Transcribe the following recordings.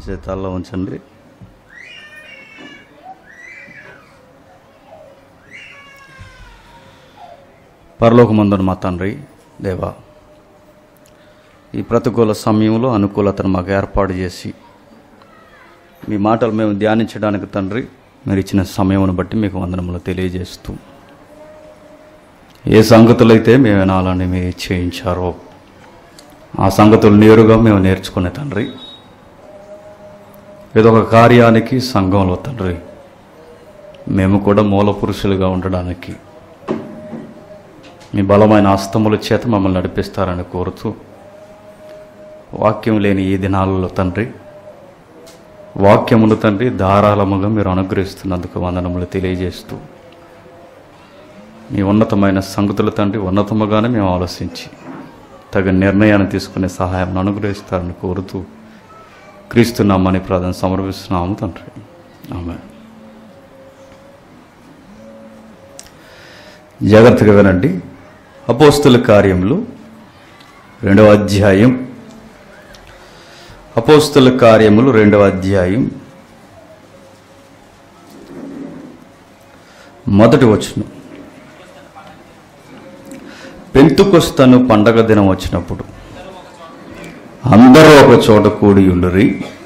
చేతాల్లో ఉంచండి పరలోకమందున మా తండ్రి దేవా ఈ ప్రతికూల సమయంలో అనుకూలతను మాకు ఏర్పాటు చేసి మీ మాటలు మేము ధ్యానించడానికి తండ్రి మీరు ఇచ్చిన సమయమును బట్టి మీకు వందనములు తెలియజేస్తూ ఏ సంగతులైతే మేము వినాలని మీరు చేయించారో ఆ సంగతులు నేరుగా మేము నేర్చుకునే తండ్రి ఏదో ఒక కార్యానికి సంఘంలో తండ్రి మేము కూడా మూల పురుషులుగా ఉండడానికి మీ బలమైన అస్తముల చేత మమ్మల్ని నడిపిస్తారని కోరుతూ వాక్యం లేని ఈ దినాలలో తండ్రి వాక్యమును తండ్రి ధారాళముగా మీరు అనుగ్రహిస్తున్నందుకు వందనములు తెలియజేస్తూ మీ ఉన్నతమైన సంగతుల తండ్రి ఉన్నతముగానే మేము ఆలోచించి తగిన నిర్ణయాన్ని తీసుకునే సహాయం అనుగ్రహిస్తారని కోరుతూ క్రీస్తున్నామని ప్రార్థన సమర్పిస్తున్నాము తండ్రి ఆమె జాగ్రత్తగా వినండి అపోస్తుల కార్యములు రెండవ అధ్యాయం అపోస్తుల కార్యములు రెండవ అధ్యాయం మొదటి వచనం పెంతుకొస్తను పండగ దినం వచ్చినప్పుడు అందరూ ఒక చోట కూడి ఉండురి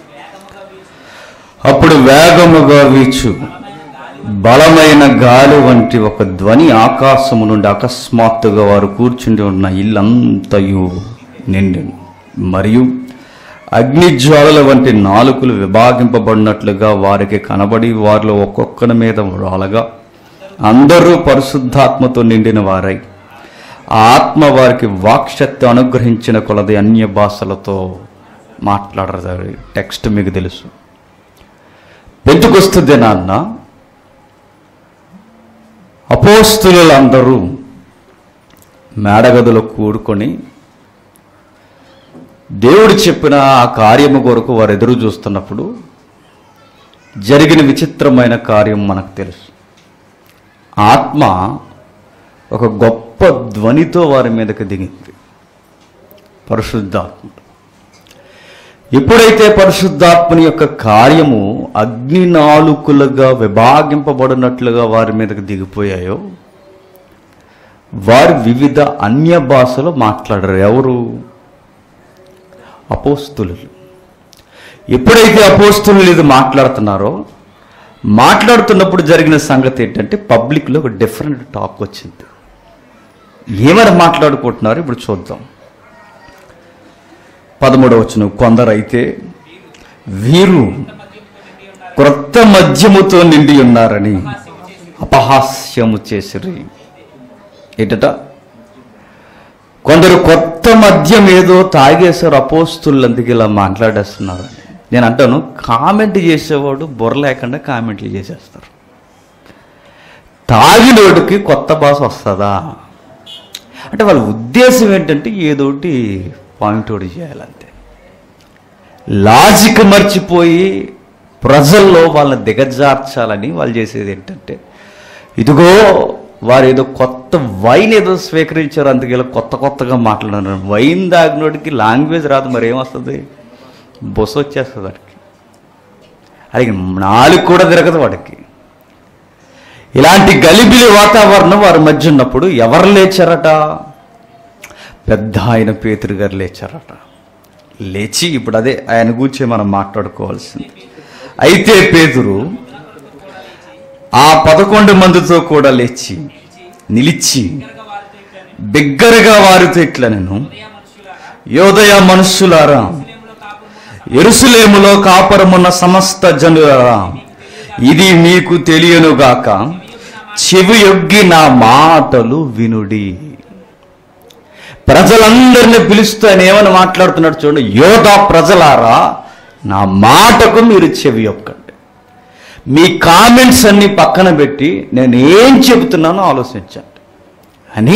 అప్పుడు వేగముగా వీచు బలమైన గాలి వంటి ఒక ధ్వని ఆకాశము నుండి అకస్మాత్తుగా వారు కూర్చుండి ఉన్న ఇల్లంతయు నిండెను మరియు అగ్నిజ్వాలల వంటి నాలుకలు విభాగింపబడినట్లుగా వారికి కనబడి వారిలో ఒక్కొక్కరి మీద రాలగా అందరూ పరిశుద్ధాత్మతో నిండిన వారై ఆ ఆత్మ వారికి వాక్శక్తి అనుగ్రహించిన కొలది అన్య భాషలతో మాట్లాడతారు టెక్స్ట్ మీకు తెలుసు పెంచుకొస్తు దినాన్న అపోస్తులందరూ మేడగదిలో కూడుకొని దేవుడు చెప్పిన ఆ కార్యము కొరకు వారు ఎదురు చూస్తున్నప్పుడు జరిగిన విచిత్రమైన కార్యం మనకు తెలుసు ఆత్మ ఒక గొప్ప ధ్వనితో వారి మీదకి దిగింది పరిశుద్ధాత్మ ఎప్పుడైతే పరిశుద్ధాత్మని యొక్క కార్యము అగ్ని నాలుకలుగా విభాగింపబడినట్లుగా వారి మీదకి దిగిపోయాయో వారు వివిధ అన్య భాషలు మాట్లాడరు ఎవరు అపోస్తులు ఎప్పుడైతే అపోస్తులు ఇది మాట్లాడుతున్నారో మాట్లాడుతున్నప్పుడు జరిగిన సంగతి ఏంటంటే పబ్లిక్లో ఒక డిఫరెంట్ టాక్ వచ్చింది ఏమని మాట్లాడుకుంటున్నారు ఇప్పుడు చూద్దాం పదమూడవ వచ్చిన కొందరైతే వీరు క్రొత్త మద్యముతో నిండి ఉన్నారని అపహాస్యము చేసిరి ఏటట కొందరు కొత్త మద్యం ఏదో తాగేశారు అపోస్తులు అందుకు ఇలా మాట్లాడేస్తున్నారు నేను అంటాను కామెంట్ చేసేవాడు బుర్ర లేకుండా కామెంట్లు చేసేస్తారు తాగినోడికి కొత్త భాష వస్తుందా అంటే వాళ్ళ ఉద్దేశం ఏంటంటే ఏదోటి పాయింట్ ఒకటి చేయాలంతే లాజిక్ మర్చిపోయి ప్రజల్లో వాళ్ళని దిగజార్చాలని వాళ్ళు చేసేది ఏంటంటే ఇదిగో వారు ఏదో కొత్త వైన్ ఏదో స్వీకరించారు అందుకే ఇలా కొత్త కొత్తగా మాట్లాడారు వైన్ దాగినోడికి లాంగ్వేజ్ రాదు మరి ఏమొస్తుంది బొస వచ్చేస్తుంది వాడికి అది నాలుగు కూడా తిరగదు వాడికి ఇలాంటి గలిబిలి వాతావరణం వారి మధ్య ఉన్నప్పుడు ఎవరు లేచారట పెద్ద ఆయన పేతురు గారు లేచారట లేచి ఇప్పుడు అదే ఆయన గురించి మనం మాట్లాడుకోవాల్సింది అయితే పేతురు ఆ పదకొండు మందితో కూడా లేచి నిలిచి బిగ్గరగా వారితో ఇట్లా నేను యోదయ మనుష్యులారా ఎరుసలేములో కాపురమున్న సమస్త జనులారా ఇది మీకు తెలియనుగాక చెవి యొగ్గి నా మాటలు వినుడి ప్రజలందరిని పిలుస్తూ ఆయన ఏమని మాట్లాడుతున్నాడు చూడండి యోధా ప్రజలారా నా మాటకు మీరు చెవి యొక్కండి మీ కామెంట్స్ అన్ని పక్కన పెట్టి నేను ఏం చెబుతున్నానో ఆలోచించండి అని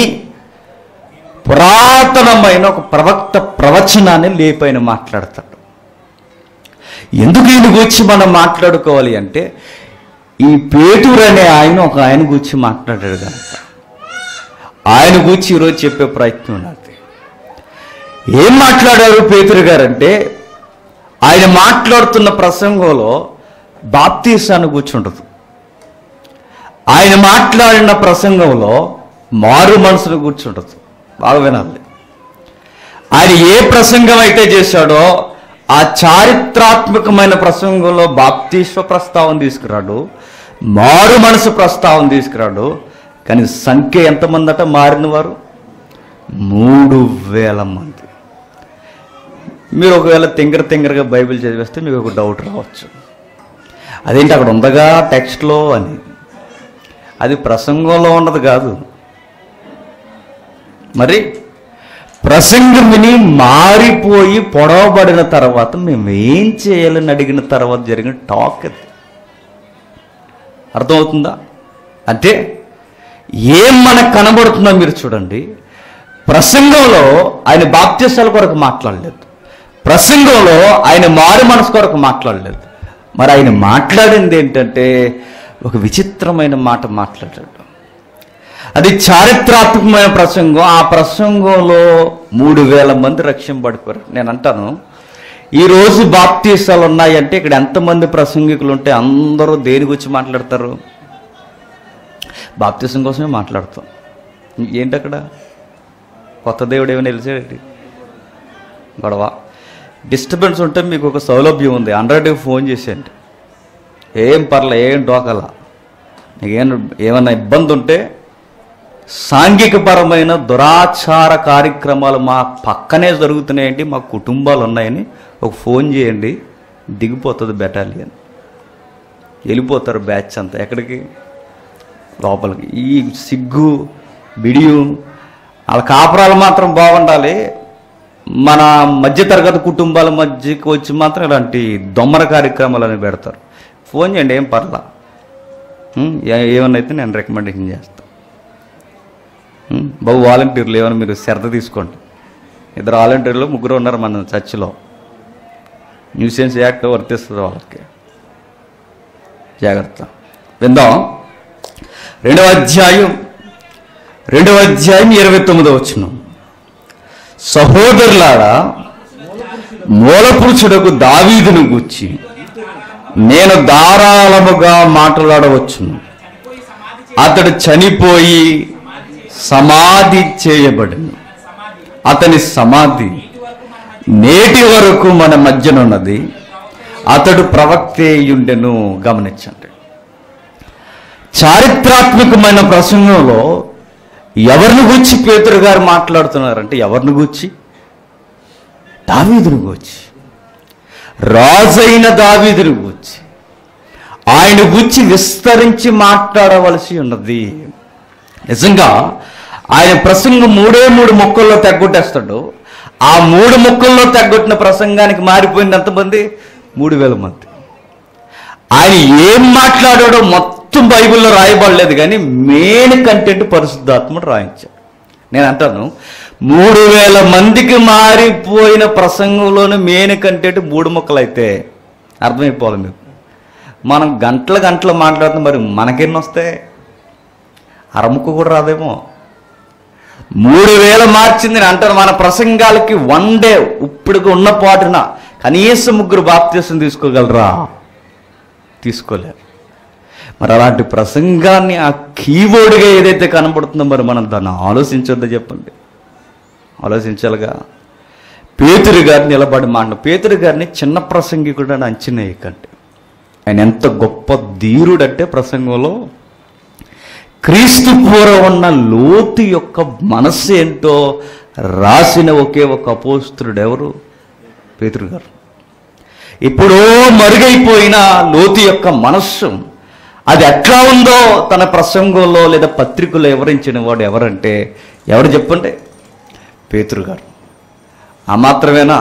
పురాతనమైన ఒక ప్రవక్త ప్రవచనాన్ని లేపైన మాట్లాడతాడు ఎందుకు ఈయన గురించి మనం మాట్లాడుకోవాలి అంటే ఈ పేటూరు అనే ఆయన ఒక ఆయన గురించి మాట్లాడాడు కనుక ఆయన గురించి ఈరోజు చెప్పే ప్రయత్నం నాది ఏం మాట్లాడారు పేతురు గారంటే ఆయన మాట్లాడుతున్న ప్రసంగంలో బాప్తీసాన్ని కూర్చుండదు ఆయన మాట్లాడిన ప్రసంగంలో మారు మనసును కూర్చుండదు బాగా వినాలి ఆయన ఏ ప్రసంగం అయితే చేశాడో ఆ చారిత్రాత్మకమైన ప్రసంగంలో బాప్తీశ్వ ప్రస్తావన తీసుకురాడు మారు మనసు ప్రస్తావన తీసుకురాడు కానీ సంఖ్య ఎంతమంది అట మారిన వారు మూడు వేల మంది మీరు ఒకవేళ తింగర తింగరగా బైబిల్ చదివేస్తే మీకు ఒక డౌట్ రావచ్చు అదేంటి అక్కడ ఉందగా టెక్స్ట్లో అని అది ప్రసంగంలో ఉన్నది కాదు మరి ప్రసంగం విని మారిపోయి పొడవబడిన తర్వాత మేము ఏం చేయాలని అడిగిన తర్వాత జరిగిన టాక్ అది అర్థమవుతుందా అంటే ఏం మనకు కనబడుతుందో మీరు చూడండి ప్రసంగంలో ఆయన బాప్త్యసాల కొరకు మాట్లాడలేదు ప్రసంగంలో ఆయన మారు మనసు కొరకు మాట్లాడలేదు మరి ఆయన మాట్లాడింది ఏంటంటే ఒక విచిత్రమైన మాట మాట్లాడాడు అది చారిత్రాత్మకమైన ప్రసంగం ఆ ప్రసంగంలో మూడు వేల మంది రక్షింపబడిపోయారు నేను అంటాను ఈరోజు బాప్తీసాలు ఉన్నాయంటే ఇక్కడ ఎంతమంది ప్రసంగికులు ఉంటే అందరూ దేని గురించి మాట్లాడతారు బాప్తీసం కోసమే మాట్లాడతాం ఏంటి అక్కడ కొత్త దేవుడు ఏమైనా తెలిసేది గొడవ డిస్టర్బెన్స్ ఉంటే మీకు ఒక సౌలభ్యం ఉంది హండ్రెడ్కి ఫోన్ చేసేయండి ఏం పర్లే ఏం డోకల మీకు ఏం ఏమైనా ఇబ్బంది ఉంటే సాంఘికపరమైన దురాచార కార్యక్రమాలు మా పక్కనే జరుగుతున్నాయండి మా కుటుంబాలు ఉన్నాయని ఒక ఫోన్ చేయండి దిగిపోతుంది బెటాలియన్ వెళ్ళిపోతారు బ్యాచ్ అంతా ఎక్కడికి లోపలికి ఈ సిగ్గు బిడియు వాళ్ళ కాపురాలు మాత్రం బాగుండాలి మన మధ్యతరగతి కుటుంబాల మధ్యకి వచ్చి మాత్రం ఇలాంటి దొమ్మర కార్యక్రమాలని పెడతారు ఫోన్ చేయండి ఏం పర్లా ఉం, ఏ- ఏమన్నా అయితే నేను రికమెండేషన్ చేస్తాను ఉం, బాబు వాలంటీర్లు ఏమైనా మీరు శ్రద్ధ తీసుకోండి ఇద్దరు వాలంటీర్లు ముగ్గురు ఉన్నారు మన చర్చిలో న్యూసెన్స్ యాక్ట్ వర్తిస్తుంది వాళ్ళకి జాగ్రత్త విందాం రెండవ అధ్యాయం రెండవ అధ్యాయం ఇరవై తొమ్మిదో వచ్చిన సహోదరులారా మూలపురుషుడకు దావీదును గూర్చి నేను ధారాళముగా మాట్లాడవచ్చును అతడు చనిపోయి సమాధి చేయబడిను అతని సమాధి నేటి వరకు మన మధ్యనున్నది అతడు ప్రవక్తేయుండెను గమనించండి చారిత్రాత్మకమైన ప్రసంగంలో ఎవరిని గూర్చి పేతురు గారు మాట్లాడుతున్నారంటే ఎవరిని గూర్చి దావీదుని గూర్చి రాజైన దావీదుని గూర్చి ఆయన గురించి విస్తరించి మాట్లాడవలసి ఉన్నది నిజంగా ఆయన ప్రసంగం మూడే మూడు మొక్కల్లో తెగ్గొట్టేస్తాడు ఆ మూడు మొక్కల్లో తెగ్గొట్టిన ప్రసంగానికి మారిపోయింది ఎంతమంది మూడు వేల మంది ఆయన ఏం మాట్లాడాడో మొత్తం బైబిల్లో రాయబడలేదు కానీ మెయిన్ కంటెంట్ పరిశుద్ధాత్ముడు రాయించాడు నేను అంటాను మూడు వేల మందికి మారిపోయిన ప్రసంగంలోని మెయిన్ కంటెంట్ మూడు మొక్కలు అయితే అర్థమైపోవాలి మీకు మనం గంటల గంటలు మాట్లాడుతాం మరి మనకెన్ని వస్తాయి అరముక్కు కూడా రాదేమో మూడు వేల మార్చింది నేను అంటాను మన ప్రసంగాలకి వన్ డే ఇప్పటికి ఉన్న పాటున కనీసం ముగ్గురు బాప్తీసం తీసుకోగలరా తీసుకోలేరు మరి అలాంటి ప్రసంగాన్ని ఆ కీబోర్డ్గా ఏదైతే కనబడుతుందో మరి మనం దాన్ని ఆలోచించొద్దో చెప్పండి ఆలోచించాలిగా పేతురు గారిని నిలబడి మాట పేతురు గారిని చిన్న ప్రసంగికుడు అని అంచనా వేయకండి ఆయన ఎంత గొప్ప ధీరుడంటే ప్రసంగంలో క్రీస్తు పూర్వం ఉన్న లోతు యొక్క మనస్సు ఏంటో రాసిన ఒకే ఒక అపోస్తుడు ఎవరు పేతురు గారు ఎప్పుడో మరుగైపోయిన లోతు యొక్క మనస్సు అది ఎట్లా ఉందో తన ప్రసంగంలో లేదా పత్రికలో వివరించిన వాడు ఎవరంటే ఎవరు చెప్పండి పేతురు గారు ఆ మాత్రమేనా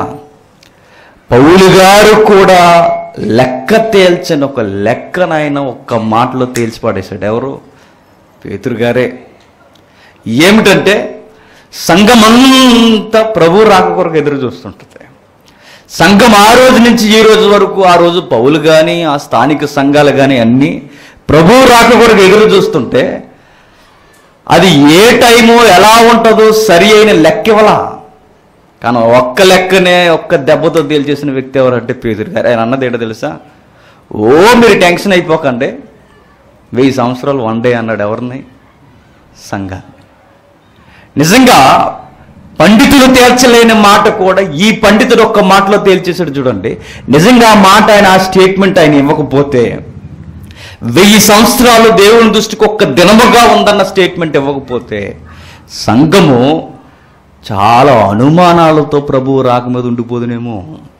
పౌలు గారు కూడా లెక్క తేల్చని ఒక లెక్కనైనా ఒక్క మాటలో తేల్చి పడేశాడు ఎవరు పేతురు గారే ఏమిటంటే సంఘమంతా ప్రభు రాక కొరకు ఎదురు చూస్తుంటుంది సంఘం ఆ రోజు నుంచి ఈ రోజు వరకు ఆ రోజు పౌలు కానీ ఆ స్థానిక సంఘాలు కానీ అన్నీ ప్రభు రాక కొరకు ఎదురు చూస్తుంటే అది ఏ టైము ఎలా ఉంటుందో సరి అయిన లెక్క ఇవ్వలా కానీ ఒక్క లెక్కనే ఒక్క దెబ్బతో తేల్చేసిన వ్యక్తి ఎవరంటే పేదరు గారు ఆయన అన్నది ఏంటో తెలుసా ఓ మీరు టెన్షన్ అయిపోకండి వెయ్యి సంవత్సరాలు వన్ డే అన్నాడు ఎవరిని సంఘాన్ని నిజంగా పండితులు తేల్చలేని మాట కూడా ఈ పండితుడు ఒక్క మాటలో తేల్చేసాడు చూడండి నిజంగా ఆ మాట ఆయన ఆ స్టేట్మెంట్ ఆయన ఇవ్వకపోతే వెయ్యి సంవత్సరాలు దేవుని దృష్టికి ఒక్క దినముగా ఉందన్న స్టేట్మెంట్ ఇవ్వకపోతే సంఘము చాలా అనుమానాలతో ప్రభువు రాక మీద ఉండిపోదునేమో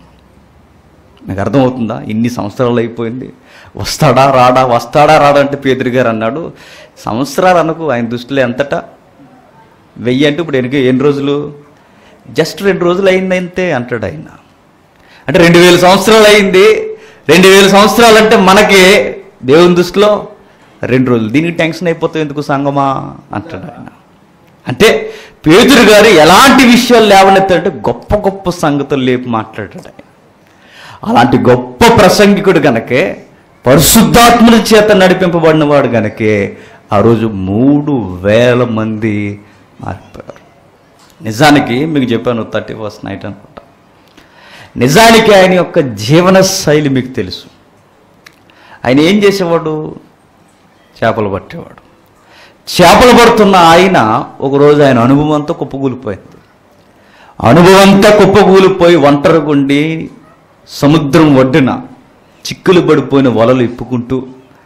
మీకు అర్థమవుతుందా ఇన్ని సంవత్సరాలు అయిపోయింది వస్తాడా రాడా వస్తాడా రాడా అంటే పేదరి గారు అన్నాడు సంవత్సరాలు అనుకు ఆయన దృష్టిలో ఎంతట వెయ్యి అంటే ఇప్పుడు ఎనికి ఎన్ని రోజులు జస్ట్ రెండు రోజులు అయింది అంతే అంటాడు ఆయన అంటే రెండు వేల సంవత్సరాలు అయింది రెండు వేల సంవత్సరాలు అంటే మనకి దేవుని దృష్టిలో రెండు రోజులు దీనికి టెన్షన్ అయిపోతావు ఎందుకు సంగమా అంటాడు ఆయన అంటే పేతురు గారు ఎలాంటి విషయాలు లేవనెత్తారంటే గొప్ప గొప్ప సంగతులు లేపి మాట్లాడాడు ఆయన అలాంటి గొప్ప ప్రసంగికుడు గనకే పరిశుద్ధాత్మల చేత నడిపింపబడిన వాడు గనకే ఆ రోజు మూడు వేల మంది మారిపోయారు నిజానికి మీకు చెప్పాను థర్టీ ఫస్ట్ నైట్ అనుకుంటా నిజానికి ఆయన యొక్క జీవన శైలి మీకు తెలుసు ఆయన ఏం చేసేవాడు చేపలు పట్టేవాడు చేపలు పడుతున్న ఆయన ఒకరోజు ఆయన అనుభవం అంతా కుప్పకూలిపోయింది అనుభవం అంతా కుప్పకూలిపోయి ఒంటరిగుండి సముద్రం ఒడ్డున చిక్కులు పడిపోయిన వలలు ఇప్పుకుంటూ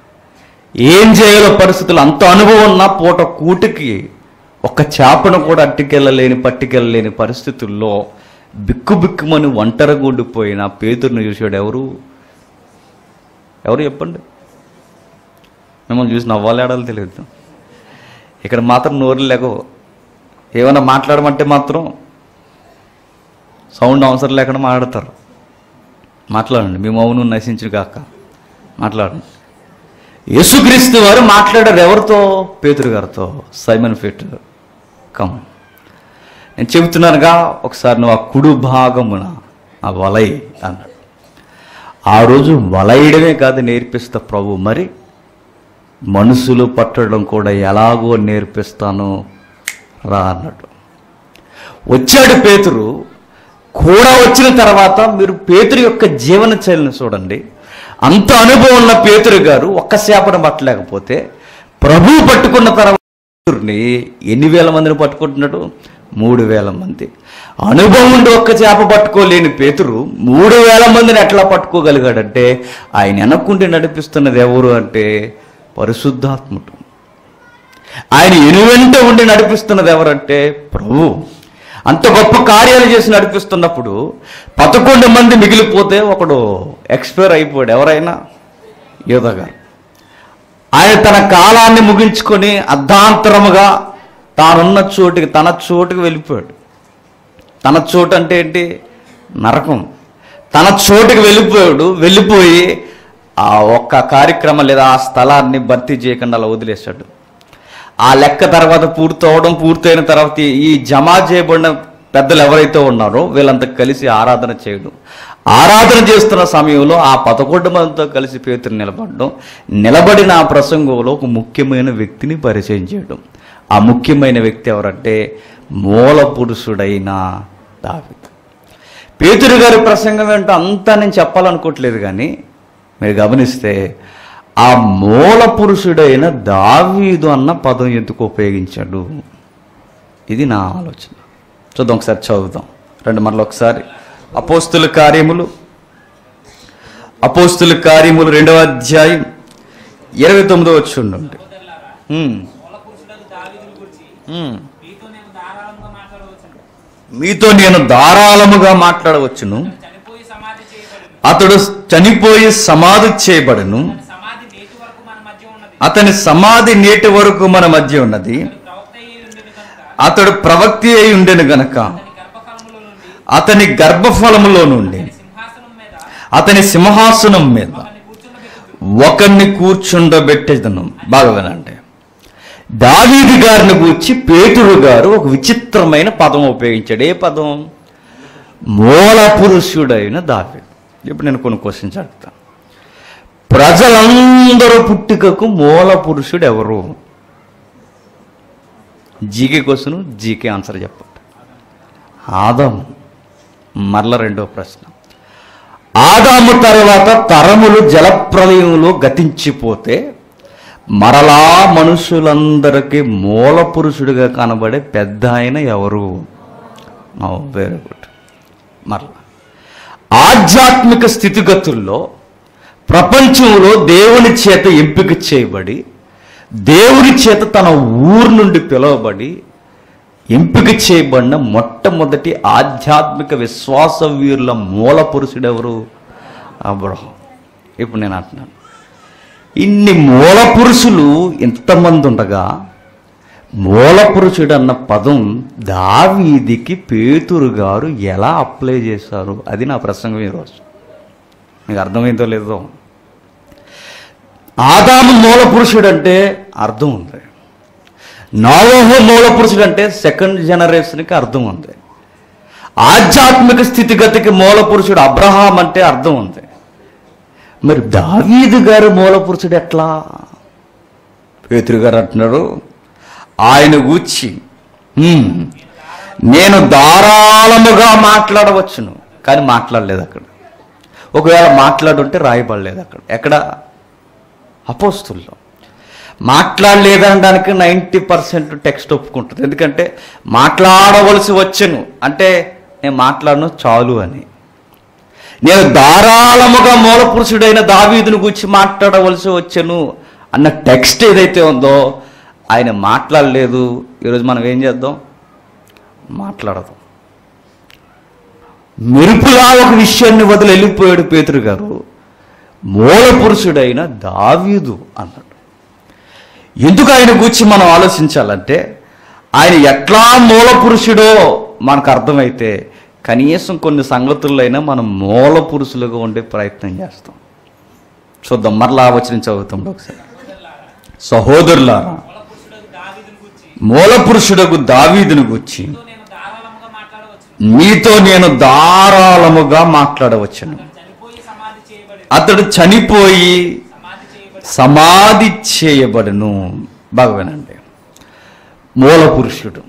ఏం చేయాలో పరిస్థితులు అంత అనుభవం ఉన్న పూట కూటికి ఒక్క చేపను కూడా అట్టుకెళ్ళలేని పట్టుకెళ్ళలేని పరిస్థితుల్లో బిక్కు బిక్కుమని ఒంటరిగా ఉండిపోయిన పేతుర్ని చూసాడు ఎవరు ఎవరు చెప్పండి మిమ్మల్ని చూసి నవ్వాలేడాలో తెలియదు ఇక్కడ మాత్రం నోరు లేకో ఏమైనా మాట్లాడమంటే మాత్రం సౌండ్ అవసరం లేకుండా మాట్లాడతారు మాట్లాడండి మీ మౌనం నశించును కాక మాట్లాడండి యేసుక్రీస్తు వారు మాట్లాడారు ఎవరితో పేతురు గారితో సైమన్ పీటర్ కమ్ నేను చెబుతున్నానుగా ఒకసారి నువ్వు ఆ కుడు భాగమున ఆ వలై అన్నాడు ఆ రోజు వలయడమే కాదు నేర్పిస్తా ప్రభు మరి మనుషులు పట్టడం కూడా ఎలాగో నేర్పిస్తాను రా అన్నాడు వచ్చాడు పేతురు కూడా వచ్చిన తర్వాత మీరు పేతురు యొక్క జీవన శైలిని చూడండి అంత అనుభవం ఉన్న పేతురు గారు ఒక్క చేపను పట్టలేకపోతే ప్రభు పట్టుకున్న తర్వాత పేతురుని ఎన్ని వేల మందిని పట్టుకుంటున్నాడు మూడు వేల మంది అనుభవం ఉండి ఒక్క చేప పట్టుకోలేని పేతురు మూడు వేల మందిని ఎట్లా పట్టుకోగలిగాడంటే ఆయన వెనక్కుండి నడిపిస్తున్నది ఎవరు అంటే పరిశుద్ధాత్ముడు ఆయన ఎనువెంట ఉండి నడిపిస్తున్నది ఎవరంటే ప్రభు అంత గొప్ప కార్యాలు చేసి నడిపిస్తున్నప్పుడు పదకొండు మంది మిగిలిపోతే ఒకడు ఎక్స్పైర్ అయిపోయాడు ఎవరైనా యోధ గారు ఆయన తన కాలాన్ని ముగించుకొని అర్ధాంతరముగా తానున్న చోటికి తన చోటుకి వెళ్ళిపోయాడు తన చోటు అంటే ఏంటి నరకం తన చోటుకి వెళ్ళిపోయాడు వెళ్ళిపోయి ఆ ఒక్క కార్యక్రమం లేదా ఆ స్థలాన్ని భర్తీ చేయకుండా అలా వదిలేశాడు ఆ లెక్క తర్వాత పూర్తవడం పూర్తయిన తర్వాత ఈ- ఈ జమా చేయబడిన పెద్దలు ఎవరైతే ఉన్నారో వీళ్ళంతా కలిసి ఆరాధన చేయడం ఆరాధన చేస్తున్న సమయంలో ఆ పదకొండు మందితో కలిసి పేతురు నిలబడడం నిలబడిన ఆ ప్రసంగంలో ఒక ముఖ్యమైన వ్యక్తిని పరిచయం చేయడం ఆ ముఖ్యమైన వ్యక్తి ఎవరంటే మూల పురుషుడైన దావిద్ పేతురు గారి ప్రసంగం ఏంటో అంతా నేను చెప్పాలనుకోవట్లేదు కానీ మీరు గమనిస్తే ఆ మూల పురుషుడైన దావీదు అన్న పదం ఎందుకు ఉపయోగించాడు ఇది నా ఆలోచన చూద్దాం ఒకసారి చదువుదాం రెండు మరల ఒకసారి అపోస్తుల కార్యములు అపోస్తుల కార్యములు రెండవ అధ్యాయం ఇరవై తొమ్మిదో వచ్చి ఉండండి ఉమ్, మూలపురుషుడకు దావీదును గురించి ఉమ్. మీతో నేను ధారాళంగా మాట్లాడవచ్చును మీతో నేను ధారాళముగా మాట్లాడవచ్చును చనిపోయి సమాధి చేయబడింది అతడు చనిపోయి సమాధి చేయబడను సమాధి నేటి వరకు మన మధ్య ఉన్నది అతని సమాధి నేటి వరకు మన మధ్య ఉన్నది అతడు ప్రవక్త అయి ఉండేది కనుక అతడు ప్రవక్తి అయి ఉండెను గనక అతని గర్భఫలములో అతని గర్భఫలములో నుండి నుండి సింహాసనం మీద అతని సింహాసనం మీద అతన్ని కూర్చుండబెట్టు ఒకరిని కూర్చుండబెట్టేదను బాగా వినండి దావీది గారిని గూర్చి పేతురు గారు ఒక విచిత్రమైన పదం ఉపయోగించాడు ఏ పదం మూల పురుషుడైన దావీదు ఇప్పుడు నేను కొన్ని క్వశ్చన్స్ అడుగుతాను ప్రజలందరూ పుట్టుకకు మూల పురుషుడు ఎవరు జీకే క్వశ్చన్ జీకే ఆన్సర్ చెప్పండి ఆదం మరల రెండో ప్రశ్న ఆదాము తర్వాత తరములు జలప్రలయంలో గతించిపోతే మరలా మనుషులందరికీ మూల పురుషుడిగా కనబడే పెద్ద ఆయన ఎవరు వెరీ గుడ్ మరలా ఆధ్యాత్మిక స్థితిగతుల్లో ప్రపంచంలో దేవుని చేత ఎంపిక చేయబడి దేవుని చేత తన ఊరు నుండి పిలువబడి ఎంపిక చేయబడిన మొట్టమొదటి ఆధ్యాత్మిక విశ్వాస వీరుల మూల పురుషుడు ఎవరు అబ్రహం ఇప్పుడు నేను అంటున్నాను ఇన్ని మూల పురుషులు ఎంతమంది ఉండగా మూల పురుషుడు అన్న పదం దావీదికి పేతురు గారు ఎలా అప్లై చేశారు అది నా ప్రసంగం ఈరోజు మీకు అర్థమైందో లేదో ఆదాము మూల పురుషుడు అంటే అర్థం ఉంది నోవహు మూల పురుషుడు అంటే సెకండ్ జనరేషన్కి అర్థం ఉంది ఆధ్యాత్మిక స్థితిగతికి మూల పురుషుడు అబ్రహాం అంటే అర్థం ఉంది మరి దావీదు గారు మూల పురుషుడు ఎట్లా పేతురు గారు అంటున్నాడు ఆయన గూర్చి "హ్మ్, నేను ధారాళముగా మాట్లాడవచ్చును కానీ మాట్లాడలేదు అక్కడ ఒకవేళ మాట్లాడుంటే రాయబడలేదు అక్కడ ఎక్కడ అపోస్తుల్లో మాట్లాడలేదనడానికి నైంటీ పర్సెంట్ టెక్స్ట్ ఒప్పుకుంటుంది ఎందుకంటే మాట్లాడవలసి వచ్చను అంటే నేను మాట్లాడను చాలు అని నేను ధారాళముగా మూల పురుషుడైన దావీదుని గురించి మాట్లాడవలసి వచ్చను అన్న టెక్స్ట్ ఏదైతే ఉందో ఆయన మాట్లాడలేదు ఈరోజు మనం ఏం చేద్దాం మాట్లాడదాం మెరుపులా ఒక విషయాన్ని వదిలి వెళ్ళిపోయాడు పేతురు గారు మూల పురుషుడైన దావీదు అన్నాడు ఎందుకు ఆయన గురించి మనం ఆలోచించాలంటే ఆయన ఎట్లా మూల పురుషుడో మనకు అర్థమైతే కనీసం కొన్ని సంగతులైనా మనం మూల పురుషులుగా ఉండే ప్రయత్నం చేస్తాం చూద్దాం మరలా వచ్చిన చదువుతాం ఒకసారి సహోదరులారా మూల పురుషుడకు దావీదును గుచ్చి నేను ధారాళముగా మాట్లాడవచ్చు మీతో నేను ధారాళముగా మాట్లాడవచ్చును చనిపోయి సమాధి చేయబడి అతడు చనిపోయి సమాధి చేయబడి సమాధి చేయబడును బాగా వినండి మూల పురుషుడు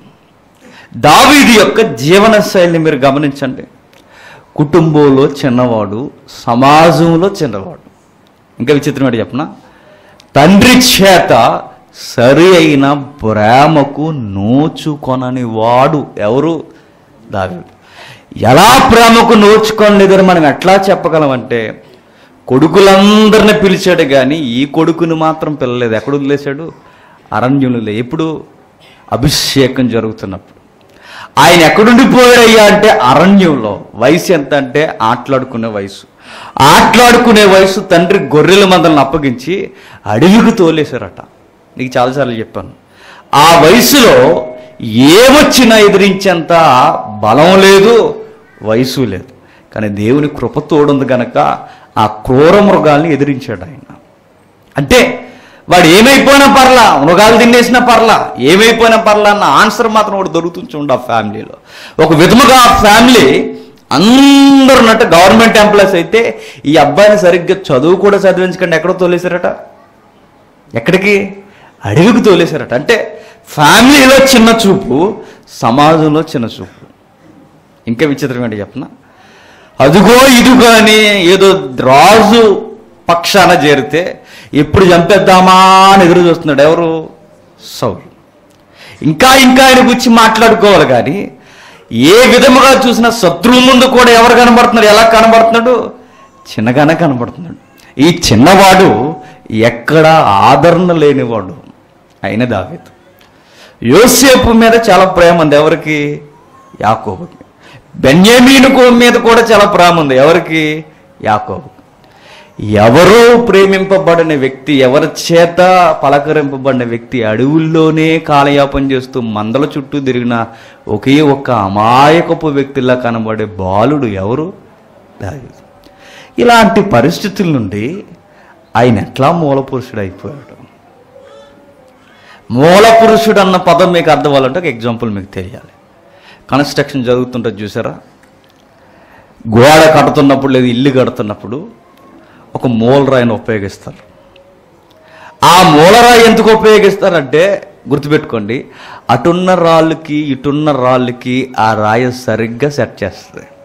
దావీది యొక్క జీవన శైలిని మీరు గమనించండి కుటుంబంలో చిన్నవాడు సమాజంలో చిన్నవాడు ఇంకా విచిత్రం ఏంటి చెప్పనా తండ్రి చేత సరి అయిన ప్రేమకు నోచుకొనని వాడు ఎవరు దావీదు ఎలా ప్రేమకు నోచుకోలేదని మనం ఎట్లా చెప్పగలమంటే కొడుకులందరిని పిలిచాడు కానీ ఈ కొడుకుని మాత్రం పిల్లలేదు ఎక్కడ వదిలేశాడు అరణ్యంలో ఎప్పుడు అభిషేకం జరుగుతున్నప్పుడు ఆయన ఎక్కడుండిపోయాడయ్యా అంటే అరణ్యంలో వయసు ఎంత అంటే ఆటలాడుకునే వయసు ఆటలాడుకునే వయసు తండ్రి గొర్రెల మందలను అప్పగించి అడవికి తోలేశారట నీకు చాలాసార్లు చెప్పాను ఆ వయసులో ఏమొచ్చినా ఎదిరించేంత బలం లేదు వయసు లేదు కానీ దేవుని కృప తోడుంది గనక ఆ క్రూర మృగాల్ని ఎదిరించాడు ఆయన అంటే వాడు ఏమైపోయినా పర్లా మృగాలు తినేసినా పర్లా ఏమైపోయినా పర్లా అన్న ఆన్సర్ మాత్రం ఒకటి దొరుకుతుంది చూడండి ఆ ఫ్యామిలీలో ఒక విధముగా ఆ ఫ్యామిలీ అందరూ ఉన్నట్టు గవర్నమెంట్ ఎంప్లాయీస్ అయితే ఈ అబ్బాయిని సరిగ్గా చదువు కూడా చదివించకుండా ఎక్కడో తోలేశారట ఎక్కడికి అడవికి తోలేశారట అంటే ఫ్యామిలీలో చిన్న చూపు సమాజంలో చిన్న చూపు ఇంకా విచిత్రం ఏంటి చెప్పనా అదుగో ఇదిగో అని ఏదో రాజు పక్షాన చేరితే ఎప్పుడు చంపేద్దామా అని ఎదురు చూస్తున్నాడు ఎవరు సౌలు ఇంకా ఇంకా ఆయన గురించి మాట్లాడుకోవాలి కానీ ఏ విధముగా చూసినా శత్రువు ముందు కూడా ఎవరు కనబడుతున్నాడు ఎలా కనబడుతున్నాడు చిన్నగానే కనబడుతున్నాడు ఈ చిన్నవాడు ఎక్కడ ఆదరణ లేనివాడు అయిన దావేదు యోసేపు మీద చాలా ప్రేమ ఉంది ఎవరికి యాకోబుకి బెన్యామీనుకు మీద కూడా చాలా ప్రేమ ఉంది ఎవరికి యాకోబు ఎవరో ప్రేమింపబడిన వ్యక్తి ఎవరి చేత పలకరింపబడిన వ్యక్తి అడవుల్లోనే కాలయాపన చేస్తూ మందల చుట్టూ తిరిగిన ఒకే ఒక్క అమాయకపు వ్యక్తిలా కనబడే బాలుడు ఎవరు దావీదు ఇలాంటి పరిస్థితుల నుండి ఆయన ఎట్లా మూల పురుషుడు అయిపోయాడు మూల పురుషుడు అన్న పదం మీకు అర్థం అవ్వాలంటే ఒక ఎగ్జాంపుల్ మీకు తెలియాలి కన్స్ట్రక్షన్ జరుగుతుంటుంది చూసారా గోడ కడుతున్నప్పుడు లేదా ఇల్లు కడుతున్నప్పుడు ఒక మూలరాయిని ఉపయోగిస్తారు ఆ మూలరాయి ఎందుకు ఉపయోగిస్తారంటే గుర్తుపెట్టుకోండి అటున్న రాళ్ళకి ఇటున్న రాళ్ళకి ఆ రాయి సరిగ్గా సెట్ చేస్తుంది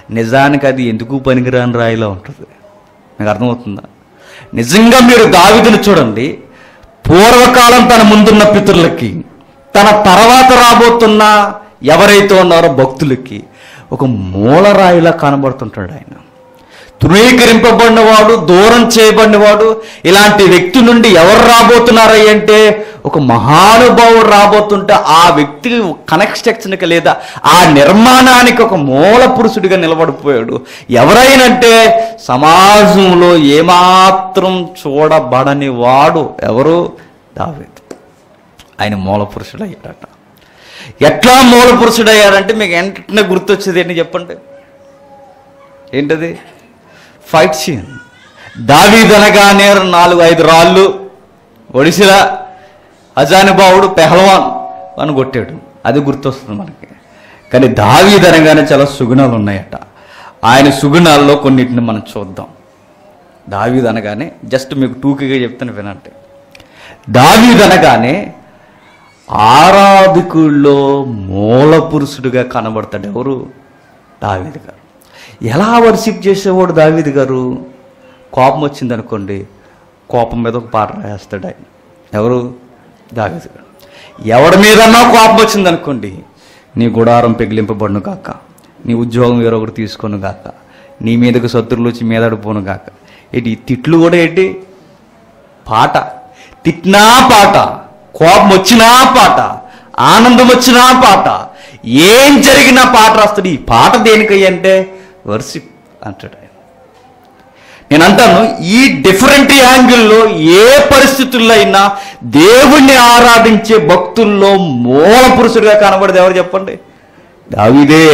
నిజానికి అది ఎందుకు పనికిరాని రాయిలా ఉంటుంది మీకు అర్థమవుతుందా నిజంగా మీరు దావిదును చూడండి పూర్వకాలం తన ముందున్న పితరులకి తన తర్వాత రాబోతున్న ఎవరైతే ఉన్నారో భక్తులకి ఒక మూలరాయిలా కనబడుతుంటాడు ఆయన తృణీకరింపబడినవాడు దూరం చేయబడినవాడు ఇలాంటి వ్యక్తి నుండి ఎవరు రాబోతున్నారా అంటే ఒక మహానుభావుడు రాబోతుంటే ఆ వ్యక్తి కనెక్షన్కి లేదా ఆ నిర్మాణానికి ఒక మూల పురుషుడిగా నిలబడిపోయాడు ఎవరైనంటే సమాజంలో ఏమాత్రం చూడబడని వాడు ఎవరు దావేది ఆయన మూల పురుషుడు అయ్యాడట ఎట్లా మూల పురుషుడు అయ్యారంటే మీకు వెంటనే గుర్తొచ్చేది ఏంటి చెప్పండి ఏంటది ఫైట్ సీన్ దావీదనగానే నాలుగు ఐదు రాళ్ళు ఒడిసిలా అజానుభావుడు పెహల్వాన్ అని కొట్టాడు అది గుర్తొస్తుంది మనకి కానీ దావీదనగానే చాలా సుగుణాలు ఉన్నాయట ఆయన సుగుణాల్లో కొన్నిటిని మనం చూద్దాం దావీదనగానే జస్ట్ మీకు టూకీగా చెప్తాను వినంటే దావీదనగానే ఆరాధికుల్లో మూల పురుషుడిగా కనబడతాడు ఎవరు దావీదు గారు ఎలా వర్షిప్ చేసేవాడు దావీదు గారు కోపం వచ్చింది అనుకోండి కోపం మీద ఒక పాట రాస్తాడు ఆయన ఎవరు దావీదు గారు ఎవడి మీదన్నా కోపం వచ్చింది అనుకోండి నీ గుడారం పెగిలింపబడును కాక నీ ఉద్యోగం వేరొకటి తీసుకొను గాక నీ మీదకు శత్రువులు వచ్చి మీదడిపోను గాక ఏంటి ఈ తిట్లు కూడా ఏంటి పాట తిట్టినా పాట కోపం వచ్చినా పాట ఆనందం వచ్చినా పాట ఏం జరిగినా పాట రాస్తాడు ఈ పాట దేనికి అంటే వర్షిప్ అంటాడు ఆయన నేను అంటాను ఈ డిఫరెంట్ యాంగిల్లో ఏ పరిస్థితుల్లో అయినా దేవుణ్ణి ఆరాధించే భక్తుల్లో మూల పురుషుడిగా కనబడేది ఎవరు చెప్పండి దావిదే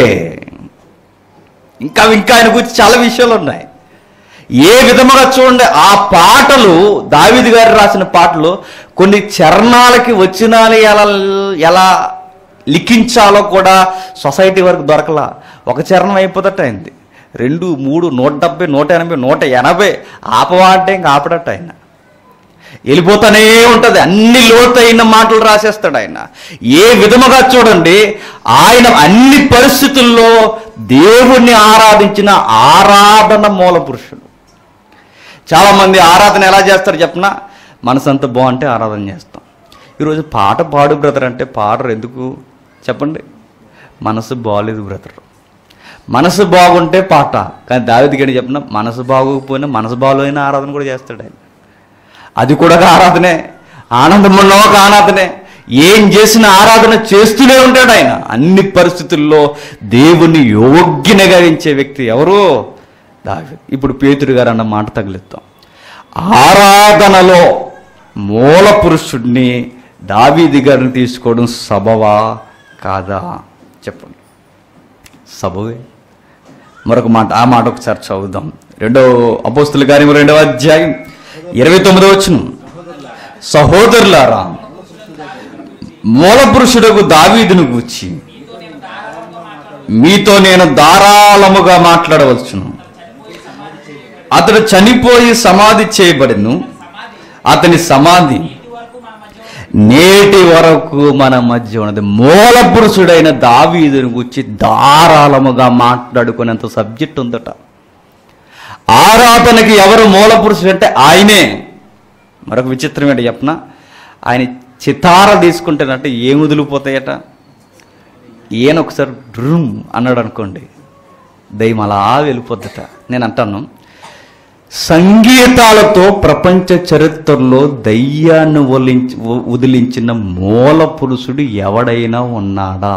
ఇంకా ఇంకా ఆయన గురించి చాలా విషయాలు ఉన్నాయి ఏ విధముగా చూడండి ఆ పాటలు దావిది గారు రాసిన పాటలు కొన్ని చరణాలకి వచ్చినాలి ఎలా ఎలా లిఖించాలో కూడా సొసైటీ వరకు దొరకలా ఒక చరణం అయిపోతట అయింది రెండు మూడు నూట డెబ్బై నూట ఎనభై నూట ఎనభై ఆపవా అంటే ఇంకా ఆపడట ఆయన వెళ్ళిపోతానే ఉంటుంది అన్ని లోతైన మాటలు రాసేస్తాడు ఆయన ఏ విధముగా చూడండి ఆయన అన్ని పరిస్థితుల్లో దేవుణ్ణి ఆరాధించిన ఆరాధన మూల పురుషుడు చాలామంది ఆరాధన ఎలా చేస్తారు చెప్పనా మనసు అంత బాగుంటే ఆరాధన చేస్తాం ఈరోజు పాట పాడు బ్రదర్ అంటే పాడరు ఎందుకు చెప్పండి మనసు బాగలేదు బ్రదర్ మనసు బాగుంటే పాట కానీ దావిది గడి చెప్పిన మనసు బాగోకపోయినా మనసు బాగోలేని ఆరాధన కూడా చేస్తాడు ఆయన అది కూడా ఒక ఆరాధనే ఆనందం ఉన్న ఒక ఆరాధనే ఏం చేసిన ఆరాధన చేస్తూనే ఉంటాడు ఆయన అన్ని పరిస్థితుల్లో దేవుని యోగ్యనగా ఎంచే వ్యక్తి ఎవరు దావీదు ఇప్పుడు పేతుడు గారు అన్న మాట తగిలిస్తాం ఆరాధనలో మూల పురుషుడిని దావీది గారిని తీసుకోవడం సబవా కాదా చెప్పండి సబవే మరొక మాట ఆ మాట ఒకసారి చదువుదాం రెండో అపోస్తుల కార్యం రెండవ అధ్యాయం ఇరవై తొమ్మిదో వచ్చిన సహోదరులారా మూల పురుషుడకు దావీదును గూర్చి మీతో నేను ధారాళముగా మాట్లాడవచ్చును అతడు చనిపోయి సమాధి చేయబడిను అతని సమాధి నేటి వరకు మన మధ్య ఉన్నది మూల పురుషుడైన దావీదుని గురించి ధారాళముగా మాట్లాడుకునేంత సబ్జెక్ట్ ఉందట ఆరాధనకి ఎవరు మూల పురుషుడు అంటే ఆయనే మరొక విచిత్రం ఏంటి చెప్పనా ఆయన చితార తీసుకుంటేనంటే ఏం వదిలిపోతాయట ఈయన ఒకసారి డ్రూమ్ అన్నాడు అనుకోండి దయ్యం అలా వెళ్ళిపోద్దట నేను అంటాను సంగీతాలతో ప్రపంచ చరిత్రలో దయ్యాన్ని వదిలించి వదిలించిన మూల పురుషుడు ఎవడైనా ఉన్నాడా